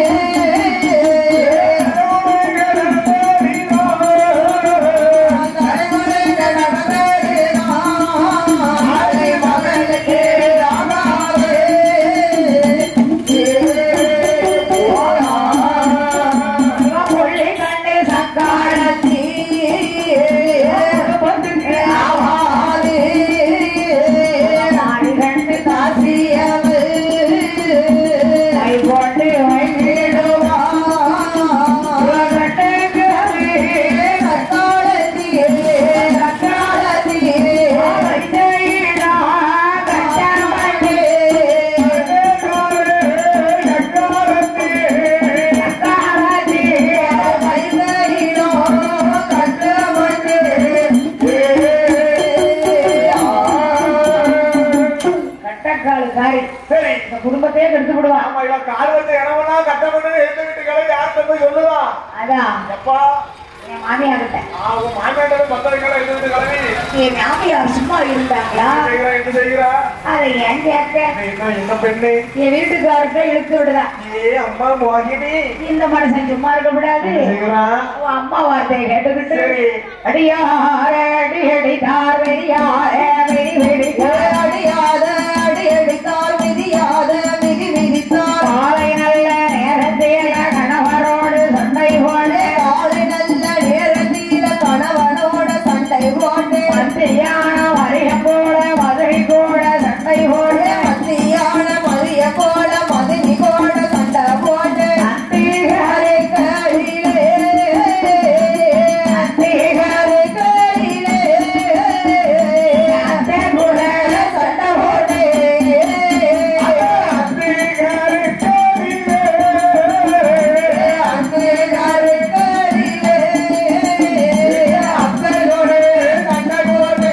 நாளை மகனுக்கு ஆகாது கொள்ளை கண்டு சக்காரத்தி குடும்பத்துக்கு ஆகாது நாடு கண்டு காசியவு கை போட்டு வைத்திடுவா கட்டுக்கு கத்தாளத்தியே கத்தாளத்தியே வைத்திடா கட்டாமட்டே கட்டக்கால் காரி சரி இந்த குடும்பத்தையே கெடுத்து விடுவான் ஆமா இவன் கால் வச்ச இடமெல்லாம் கட்டப்பட்டு எழுந்த வீட்டுக்காரன் யார்கிட்ட போய் சொல்லுவான் அதான் எப்பா என் மாமியார்கிட்ட ஆ, உன் மாமியாண்ட பத்திரிக்கைலாம் எழுந்த வீட்டு கிளம்பி என் மாமியார் சும்மா இருந்தாங்களா செய்கிறா என்ன செய்கிறா அதை ஏன் கேட்க என்ன என்ன பெண்ணு என் வீட்டுக்காரர்கிட்ட இழுத்து விடுதா ஏ அம்மா மோகினி இந்த மனுஷன் சும்மா இருக்க கூடாது என்ன செய்கிறா அவன் அம்மா வார்த்தையை கேட்டுக்கிட்டு சரி. அடியார அடி அடிதார் வெடியார வெடி வெடிதார் அடியாத அடி அடித்தார் மிதியாத மிதி மிதித்தார் காலை நல்ல நேரத்தில் கணவரோடு சண்டை போடு காலை நல்ல நேரத்தில கணவனோட சண்டை போட்டு மத்தியான வரியம் போட மதுரை கூட சண்டை போடு மத்தியான மதிய போல மதினி போல சண்டை போட்டு அத்திகாரை கையிலே அத்திகாரை கையிலே அத்தை கூட சண்டை போட்டு அங்கேயாரு கையிலே அப்பனோடு சண்டை போட்டு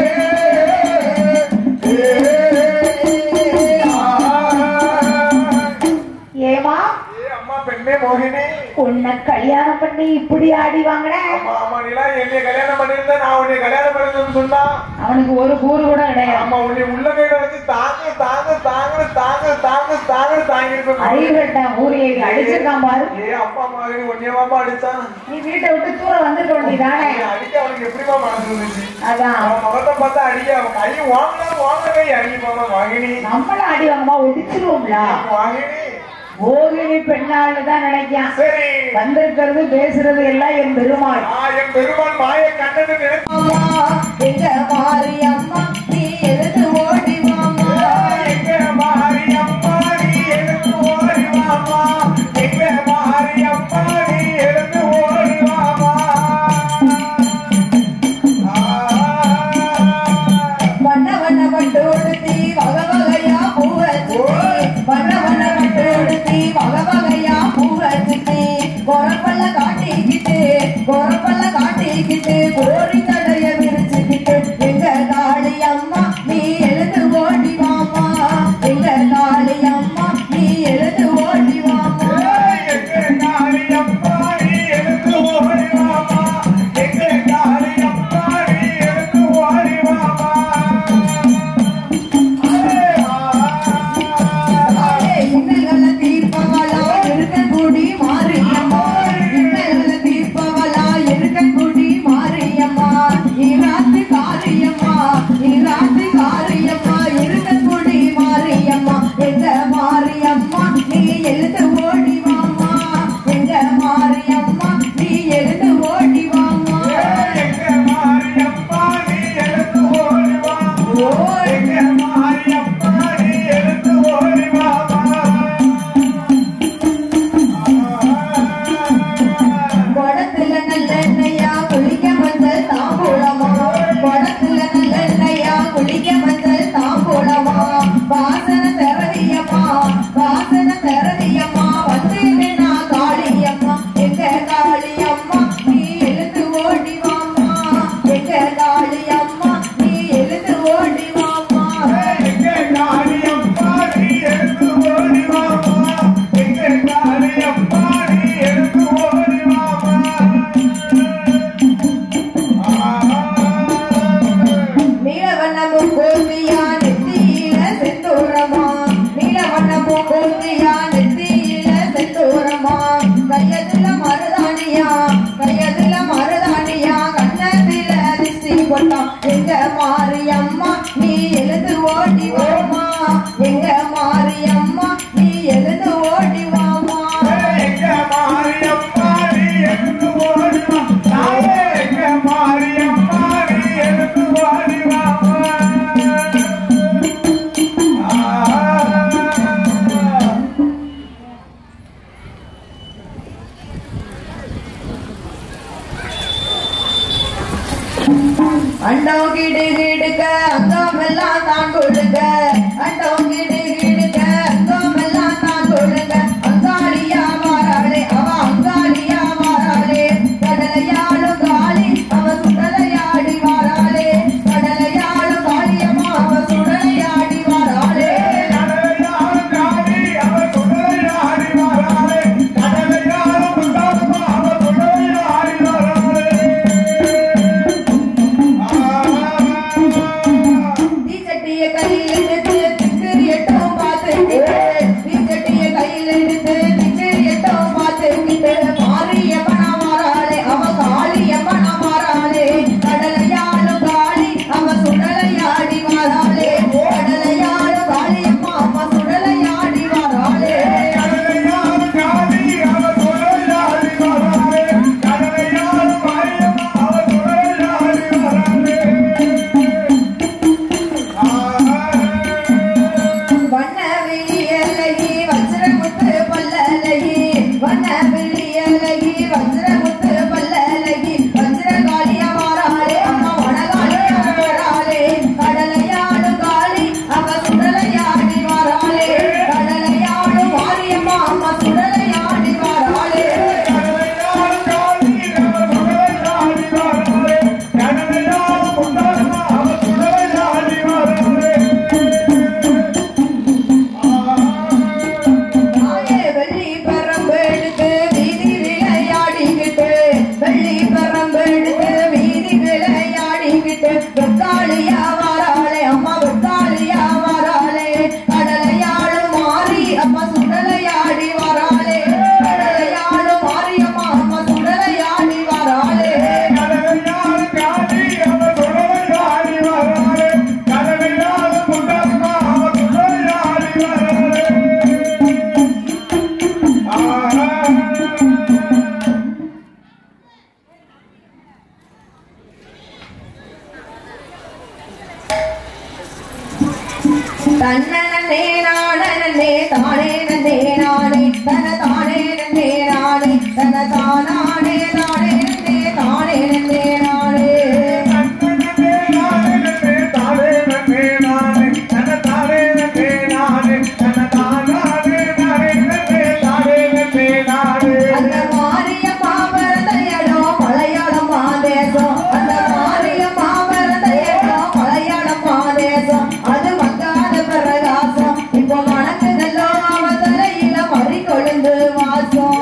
ஏமா ஏ அம்மா அம்மா பெண்ணே மோகினி உன்னை கல்யாணம் பண்ணி இப்படி ஆடி வாங்கின ஆமா ஆமா நீலாம் என்னைய கல்யாணம் பண்ணிருந்தா நான் உன்னை கல்யாணம் பண்ணிருந்தேன்னு சொன்னா அவனுக்கு ஒரு கூறு கூட கிடையாது ஆமா உன்னை உள்ள கையில வச்சு தாங்க தாங்க தாங்க தாங்க தாங்க தாங்க தாங்கி இருக்கணும் அறிவுகட்ட ஊரியை அடிச்சிருக்கான் பாரு ஏ அப்பா மாதிரி ஒன்னியவாமா அடிச்சான் நீ வீட்டை விட்டு தூரம் வந்துட்டு வேண்டியதானே நீ அடிக்க அவனுக்கு எப்படிமா மனசு இருந்துச்சு அதான் அவன் முகத்தை பார்த்தா அடிக்க அவன் கை வாங்கினா வாங்க கை அடிப்பாமா வாங்கினி நம்மளும் அடி வாங்கமா ஒடிச்சிருவோம்ல வாங்கினி ஓகினி பெண்ணாள் தான் நினைக்கான் சரி வந்திருக்கிறது பேசுறது எல்லாம் என் பெருமாள் நான் என் பெருமான் மாய கண்ணன்னு நினைச்சு மாமா எங்க மாரியம்மா நீ எழுந்து ஓடி மாமா எங்க மாறி அம்மா நீ எழுந்து ஓடி வாமா எங்க மாறி அம்மா நீ எழுந்து ஓடி வாமா வண்ண வண்ண பட்டு உடுத்தி வக வகையா பூவச்சுத்தி வண்ண வண்ண பட்டு உடுத்தி வக வகையா பூவச்சுத்தி கொரப்பல்ல காட்டிக்கிட்டு கொரப்பல்ல காட்டிக்கிட்டு கோரி தடைய விரிச்சுக்கிட்டு எங்க காளி அம்மா நீ எழுந்து ஓடி வாமா எங்க காளி அம்மா நீ எழுந்து ஓடி வாமா எங்க காளி அம்மா நீ எழுந்து ஓடி வாமா எங்க காளி அம்மா நீ எழுந்து ஓடி வாமா இன்னல்கள தீர்ப்பவளா இருக்கக்கூடி மாரியம்மா இன்னல்கள தீர்ப்பவளா இருக்கக்கூடி மாரியம்மா இராத்து காரியம்மா இராத்து காரியம்மா இருக்கக்கூடி மாரியம்மா எங்க மாரியம்மா நீ எழுந்து ஓடி வாமா எங்க மாரியம்மா நீ எழுந்து ஓடி வாமா எங்க மாறி அம்மா நீ எழுந்து ஓடி வாமா எங்க மாறி அம்மா நீ எழுந்து ஓடி வாமா குடத்துல நல்லெண்ணெயா குளிக்க மஞ்சள் தாம்பூலமா குடத்துல நல்லெண்ணெயா குளிக்க மஞ்சள் தாம்பூலமா வாசன திரவியம்மா வாசன திரவியம்மா வந்து நான் காளியம்மா எங்க காளியம்மா நீ எழுந்து ஓடி வாமா எங்க காளியம்மா நீ எழுந்து ஓடி வாமா எங்க காளி அம்மா நீ எழுந்து ஓடி வாமா எங்க காளி அம்மா நீ எழுந்து ஓடி வாமா நீலவண்ணமும் கோர்த்தியா நெத்தியில செந்தூரமா நீலவண்ணமும் கோர்த்தியா நெத்தியில செந்தூரமா கையதுல மருதாணியா கையதுல மருதாணியா கண்ணத்தில திசி போட்டா எங்க மாரியம்மா நீ எழுந்து ஓடி வாமா எங்க மாரியம்மா நீ எழுந்து ஓடி வாமா எங்க மாறி அம்மா நீ எழுந்து ஓடி வா தாயே எங்க மாறி அம்மா நீ எழுந்து ஓடி வாமா அண்டம் கிடு கிடுக்க அங்கமெல்லாம் தான் கொடுங்க அண்டம் கிடு கிடுக்க அங்கமெல்லாம் தான் கொடுங்க அங்காளியா மாறாளே அவ அங்காளியா மாறாளே கடலையாளும் காளி அவ சுடலையாடி மாறாளே கடலையாளும் காளியம்மா அவ சுடலையாடி மாறாளே கடலையாளும் காளி அவ சுடலையாடி வராளே கடலையாளும் குண்டாரம்மா அவ சுடலையாடி வராளே தீச்சட்டிய கையில் எடுத்து திக்கிரியட்டும் தானானே நானே நன்னே தானே நன்னே நானே அந்த மாரிய மாபரதையடம் மலையாளம் மாதேசம் அந்த மாரிய மாபரதையடம் மலையாளம் மாதேசம் அது மக்காத பிரகாசம் இப்போ மணக்குதல்லோ அவ தலையில மறி கொழுந்து வாசம்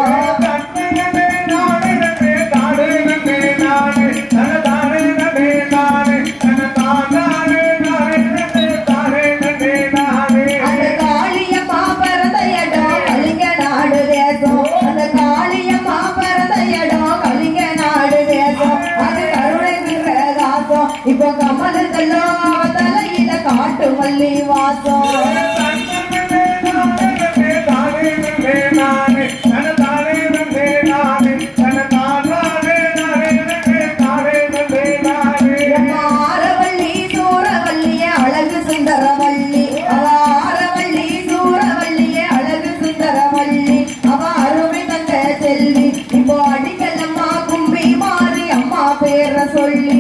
அந்த காளிய மாபரதையடம் கலிங்க நாடு தேசம் அந்த காளிய மாபரதையடம் கலிங்க நாடு தேசம் அது கருணை பிரகாசம் இப்போ கமலுதல்லோ அவ தலையில காட்டு மல்லி வாசம் ஆரவள்ளி சூரவள்ளிய அழகு சுந்தரவள்ளி அவ ஆரவள்ளி சூரவள்ளிய அழகு சுந்தரவள்ளி அவ அருமை தந்த செல்வி இப்போ அடிக்கல்லம்மா கும்பி மாறி அம்மா பேர சொல்லி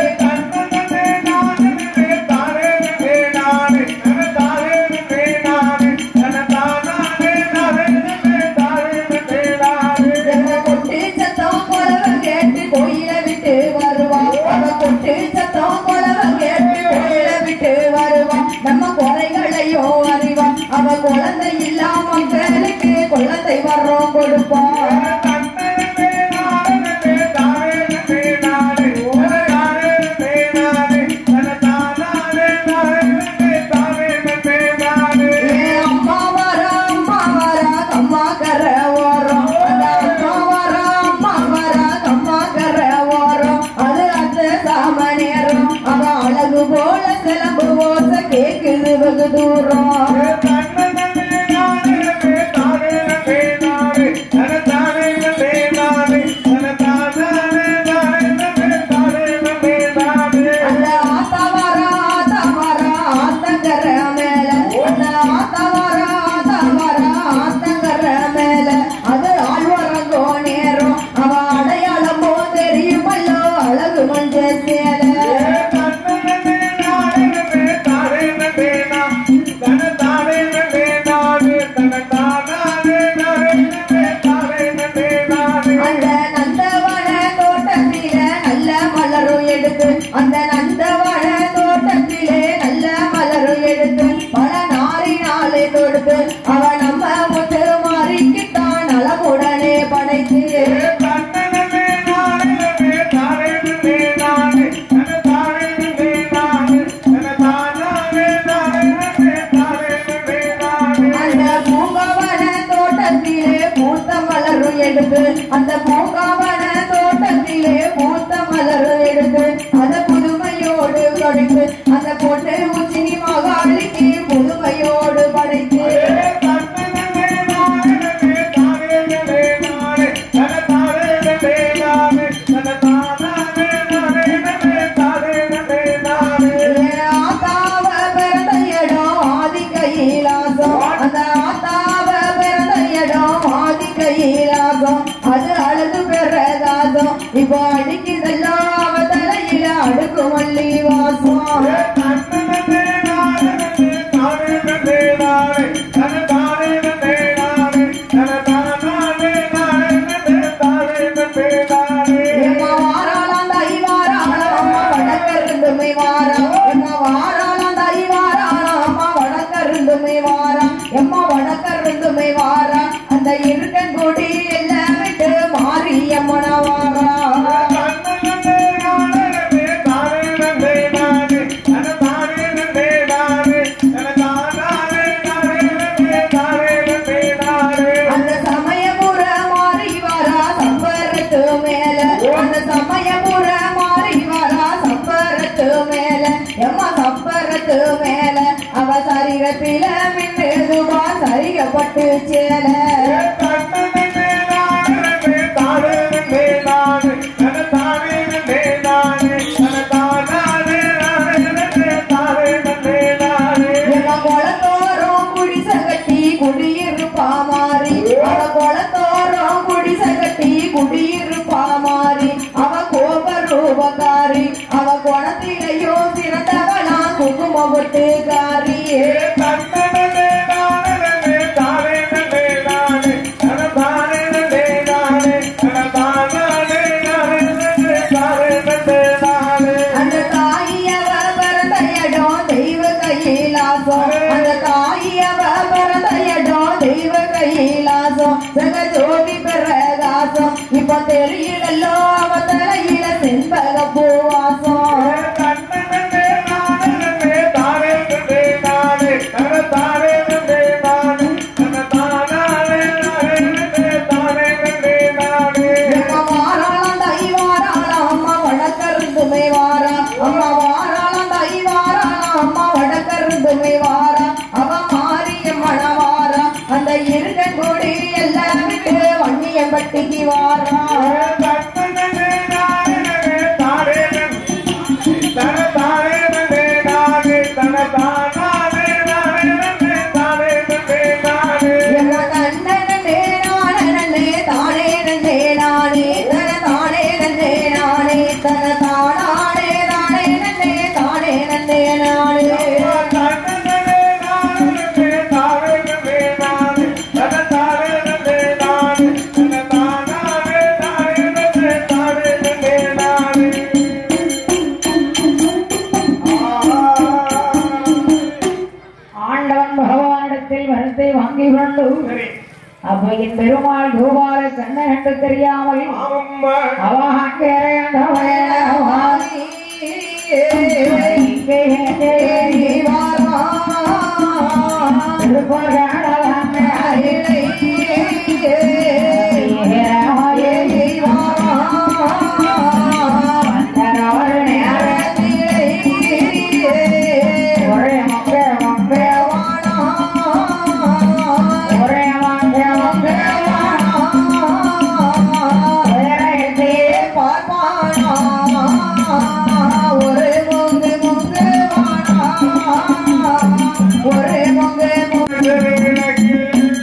எம்ம கொட்டு சத்தம் கொலவ கேட்டு கோயில விட்டு வருவா அவ கொட்டு சத்தம் கொலவ கேட்டு கோயில விட்டு வருவா நம்ம குறைகளையோ அறிவா அவ குழந்தை இல்லா மக்களுக்கு குழந்தை வர்றோம் கொடுப்பா ஏ அம்மா வரா அம்மா வரா கம்மா கர ஓரம் அந்த அம்மா வரா அம்மா வரா கம்மா கர ஓரம் அது அந்த சாம நேரம் அவ அழகு போல சிலம்பு ஓச கேக்குது வெகு தூரம் அந்த ஆத்தா வரா ஆத்தா வரா ஆத்தங்கர மேல அந்த ஆத்தா வரா ஆத்தா வரா ஆத்தங்கர மேல அது ஆழ்வரங்கோ நேரம் அவ அடையாளமோ தெரியுமல்லோ அழகு மஞ்ச சேல அந்த நந்தவன தோட்டத்திலே நல்ல மலரும் எடுத்து அந்த நந்தவன தோட்டத்திலே நல்ல மலரும் எடுத்து பல நாரி நாளை தொடுத்து அவ நம்ம முத்து மாறிக்கிட்டான் நலமுடனே படைத்து அந்த பூங்காவன தோட்டத்திலே பூத்த மலரும் எடுத்து அந்த பூங்காவன தோட்டத்திலே பூத்த மலரும் எடுத்து அத புதுமையோடு படைத்து அந்த பொண்ணு உச்சினி மகாளிக்கு புதுமையோடு படைத்து ஆத்தாவ பிறந்த இடம் ஆதி கையிலாசம் அந்த ஆத்தாவ பிறந்த இடம் ஆதி கையிலாசம் அது அழகு பெறதாசம் இப்போ அடிக்குதெல்லாம் அவ தலையில அடுக்கு மல்லி வாசம் எம்மா வாராளாம் தை வாராளாம் அம்மா வடக்கருந்துமை வாரம் எம்மா வாராளாம் தை வாராளாம் அம்மா வடக்கருந்துமை வாரம் எம்மா வடக்கருந்துமை வாரம் அந்த இருக்கன்குடி எல்லாம் விட்டு மாறி அம்மன வாரா அந்த சமயபுர மாறி வரா சம்பரத்து மேல அந்த சமயபுர மாறி வரா சம்பரத்து மேல எம்மா சம்பரத்து மேல அவ சரீரத்தில மின்னுதுவா சரிகப்பட்டு சேல எம்மா குளத்தோறும் குடிசை கட்டி குடியிருப்பா மாறி அவ குளத்தோறும் குடிசை கட்டி வாசம் ஜெகஜோதி பிரகாசம் இப்ப தெரியலோ அவ தலையில செண்பக பூவாசம் கண்ணனே நானே தானே நே நானே தன தானே நே நானே தன தானே நே தானே நே நானே அம்மா வாராளாம் தை வாராளாம் அம்மா வடக்கருந்துமே வாரா அம்மா வாராளாம் தை வாராளாம் அம்மா வடக்கருந்துமே வாரா அவ மாறிய மணவாரா அந்த இருக்கன் கொடி எல்லாம் விட்டு வன்னியம் பட்டிக்கு வாரா கண்ணனே நானே தானே தன தானே நே நானே தன தானே நானே தானே நே நானே எங்க கண்ணனே நானே தானே நன்னே நானே தன தானே நன்னே நானே தன தானானே தானே நன்னே தானே நன்னே நானே ஆண்டவன் பகவானிடத்தில் வரத்தை வாங்கி கொண்டு அப்ப என் பெருமாள் கோபால கண்ணன் என்று தெரியாமல் அவன் ஒரே மங்க மங்க ஒரே மங்க மங்க ஒரே மொங்க மொங்க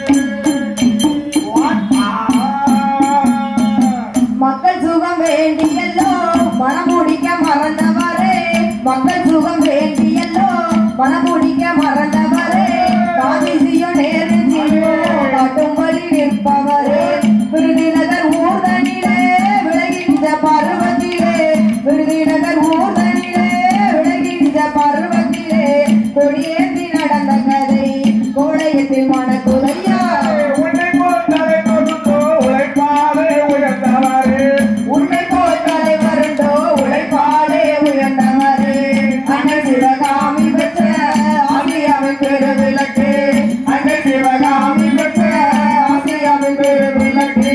மக்கள் சுகம் வேண்டியல்லோ மனம் முடிக்க மறந்தவரே மக்கள் சுகம் வேண்டியல்லோ மனம் முடிக்க மறந்தவரே காந்திஜியோ நேருஜியோ காட்டும் வழி நிற்பவரே விருதுநகர் ஊர்தனிலே விளைகின்ற பருவத்திலே விருதுநகர் ஊர்தனிலே விளைகின்ற பருவத்திலே கொடியேந்தி நடந்த கதை கோடையத்தில் மணக்குதையா உன்னை போல் தலைவருண்டோ உழைப்பாளே உயர்ந்தவரே அண்ணன் சிவகாமி பெற்ற ஆசியாவின் பெரு விளக்கு அண்ணன் சிவகாமி பெற்ற ஆசியாவின் பெரு விளக்கு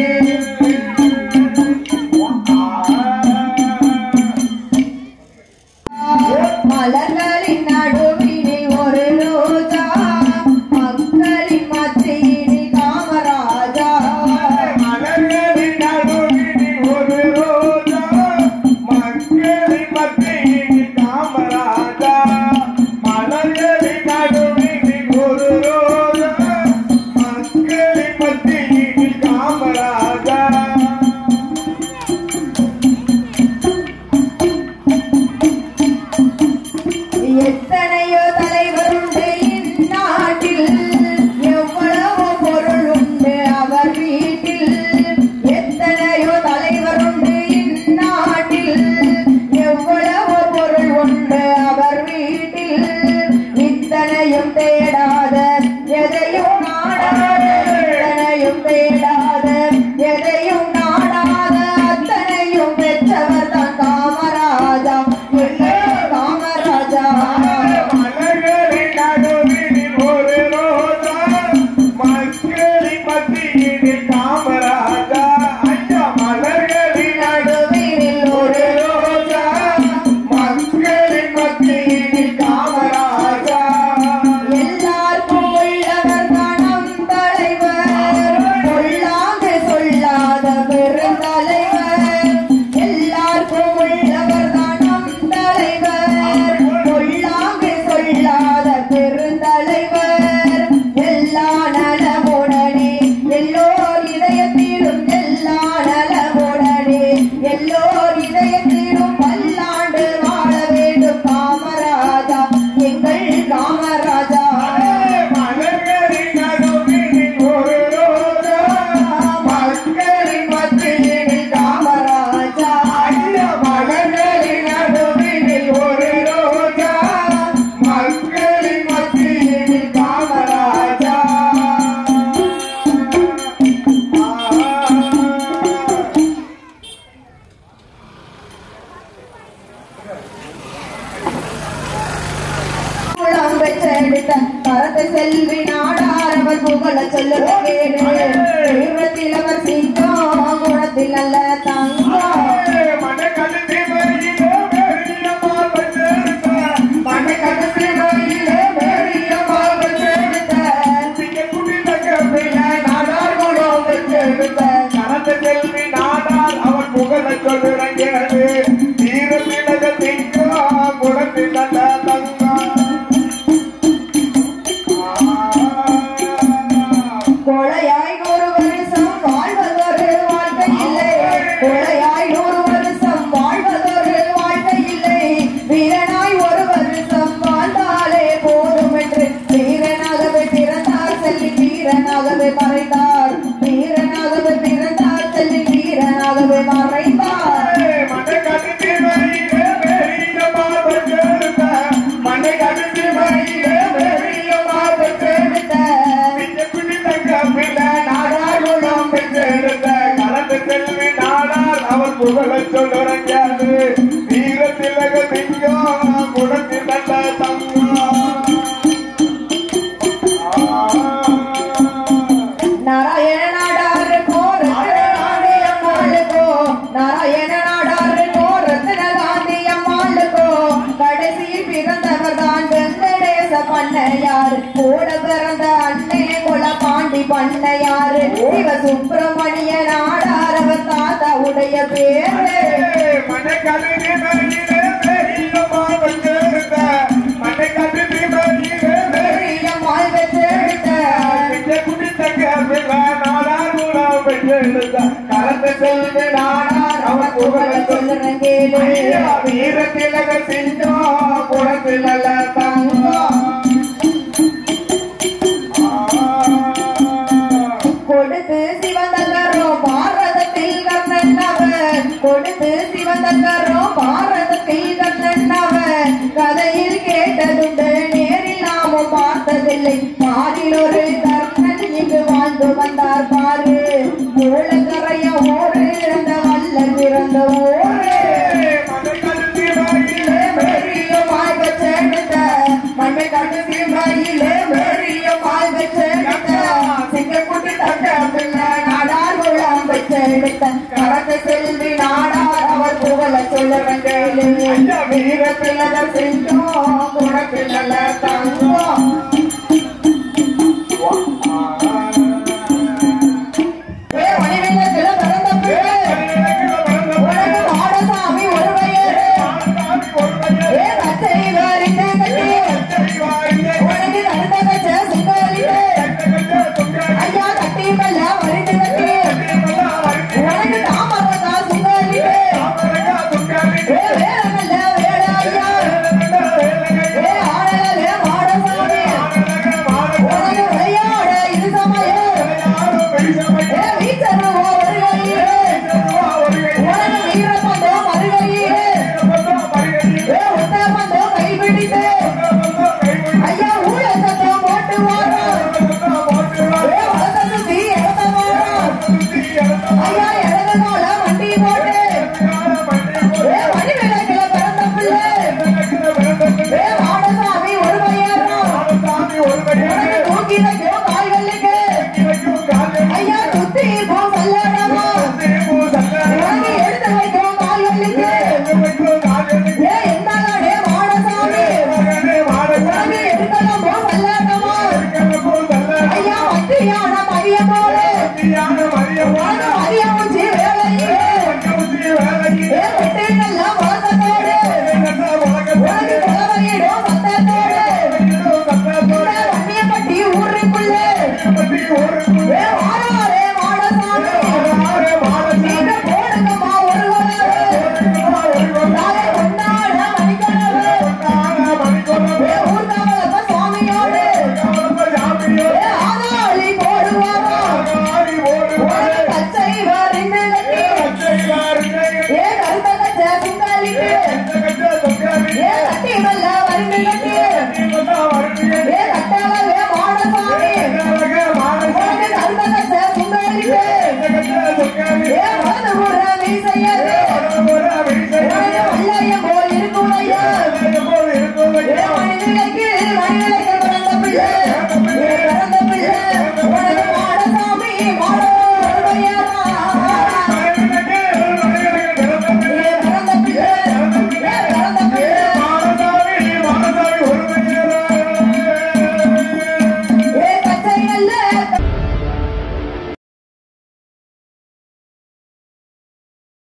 மலர்களின் நடுவினில் ஒரு ரோஜா மக்களின் மத்தியினில் காமராஜா எத்தனையோ தலைவர் உண்டு இந்நாட்டில் எவ்வளவோ பொருள் உண்டு அவர் வீட்டில் எத்தனையோ தலைவர் உண்டு இந்நாட்டில் எவ்வளவோ பொருள் உண்டு அவர் வீட்டில் இத்தனையும் தேடாத எதையும் நாடாத இத்தனையும் தேடாத எதையும் நாடாத அத்தனையும் பெற்றவர் தான் காமராஜா எல்லே காமராஜா காமராஜா ஐயா மலர்களின் நடுவினில் ஒரு ரோஜா மக்களின் மத்தியில் காமராஜா எல்லாருக்கும் உள்ளவர் மனம் தலைவர் பொல்லாது சொல்லாத மறைந்தார் மண்ணை கட்டி மறியிலே பெரிய மாதம் சேர்த்த மண்ணை கட்டி மறியிலே பெரிய மாதம் சேர்த்த பிஞ்ச குட்டி தங்க பிள்ளை நாடார் குலம் பெற்றெடுத்த கலந்து செல்வி நாடார் அவர் புகழ சொல்லுறங்காது வீர திலக திங்கம் குடத்தில் நல்ல தங்கம் நாராயண நாடாரு கோரத்தின காந்தி அம்மாளுக்கோ நாராயண நாடாரு கோரத்தின காந்தி அம்மாளுக்கோ கடைசியில் பிறந்தவர் தான் வெங்கடேச பண்ணையார் கூட பிறந்த அண்ணே குல பாண்டி பண்ணையாரு சிவ சுப்பிரமணிய நாடார் அவர் தாத்தா உடைய பேரு மண்ணை கட்டி மறியிலே பெரிய மாதம் சேர்த்த மண்ணை கட்டி மறியிலே பெரிய பெரிய மால் பெற்றெடுத்த பிஞ்ச குட்டி தங்க பிள்ளை நாடார் குலம் பெற்றெடுத்த கலந்து செல்வி நாடார் அவர் புகழ சொல்லு சொல்லுறேன் கேளு வீரத்திலக சிங்கம் குளத்தில் நல்ல தங்கம் கொடுத்து சிவந்தகரோ பாரதத்தில் கர்ணன் அவர் கொடுத்து சிவந்தகரோ பாரதத்தில் கர்ணன் அவர் கதையில் கேட்டதுண்டு நேரில் நாமும் பார்த்ததில்லை பாரில் ஒரு கர்ணன் இங்கு வாழ்ந்து வந்தார் பாரு மூலக்கரைய ஊரு அந்த வல்லல் பிறந்த ஊரு மண்ணை கட்டி மறியிலே பெரிய மாய் வச்செடுத்த மண்ணை கட்டு மயிலே பெரிய மாய் வச்செடுத்த சிங்கக்குட்டி தட்ட பிள்ளை நாடார் குளம் வச்செடுத்த கரத்தை செல்வி நாடார் அவர் புகழ சொல்லுறேன் கேளு ஐயா வீரப்பிள்ளர் செஞ்சோம் குணப்பிள்ளல தங்கம் ஏ மணிவில்லத்துல பிறந்த பிள்ளை உனக்கு மாடசாமி ஒருவையரே ஏ கச்சை வாரிட்டு கட்டி உனக்கு கருத்த கச்ச சுங்கரிட்டு ஐயா கட்டி மல்ல வரிட்டு கட்டி உனக்கு தாமரக்கா சுங்கரிட்டு ஏ வேற நல்ல வேட ஐயா ஏ ஆடலே மாடசாமி உனக்கு விளையாட இது சமயம் ஏ வீச்சருவோ வருகையே உனக்கு வீரப்பந்தோ மறுகையே ஏ உத்தமந்தோ கைபிடித்து ஐயா ஊழ சத்தம் போட்டு வாரம் ஏ வளர்த்தது தீ எடுத்த வாரம் ஐயா இடது கால வண்டி போட்டு ஏ மணி விளக்கில பிறந்த பிள்ளை ஏ மாடசாமி ஒரு பையனும் உனக்கு தூக்கி வைக்கும் கால்களுக்கு ஐயா சுத்தி போ சல்லடம்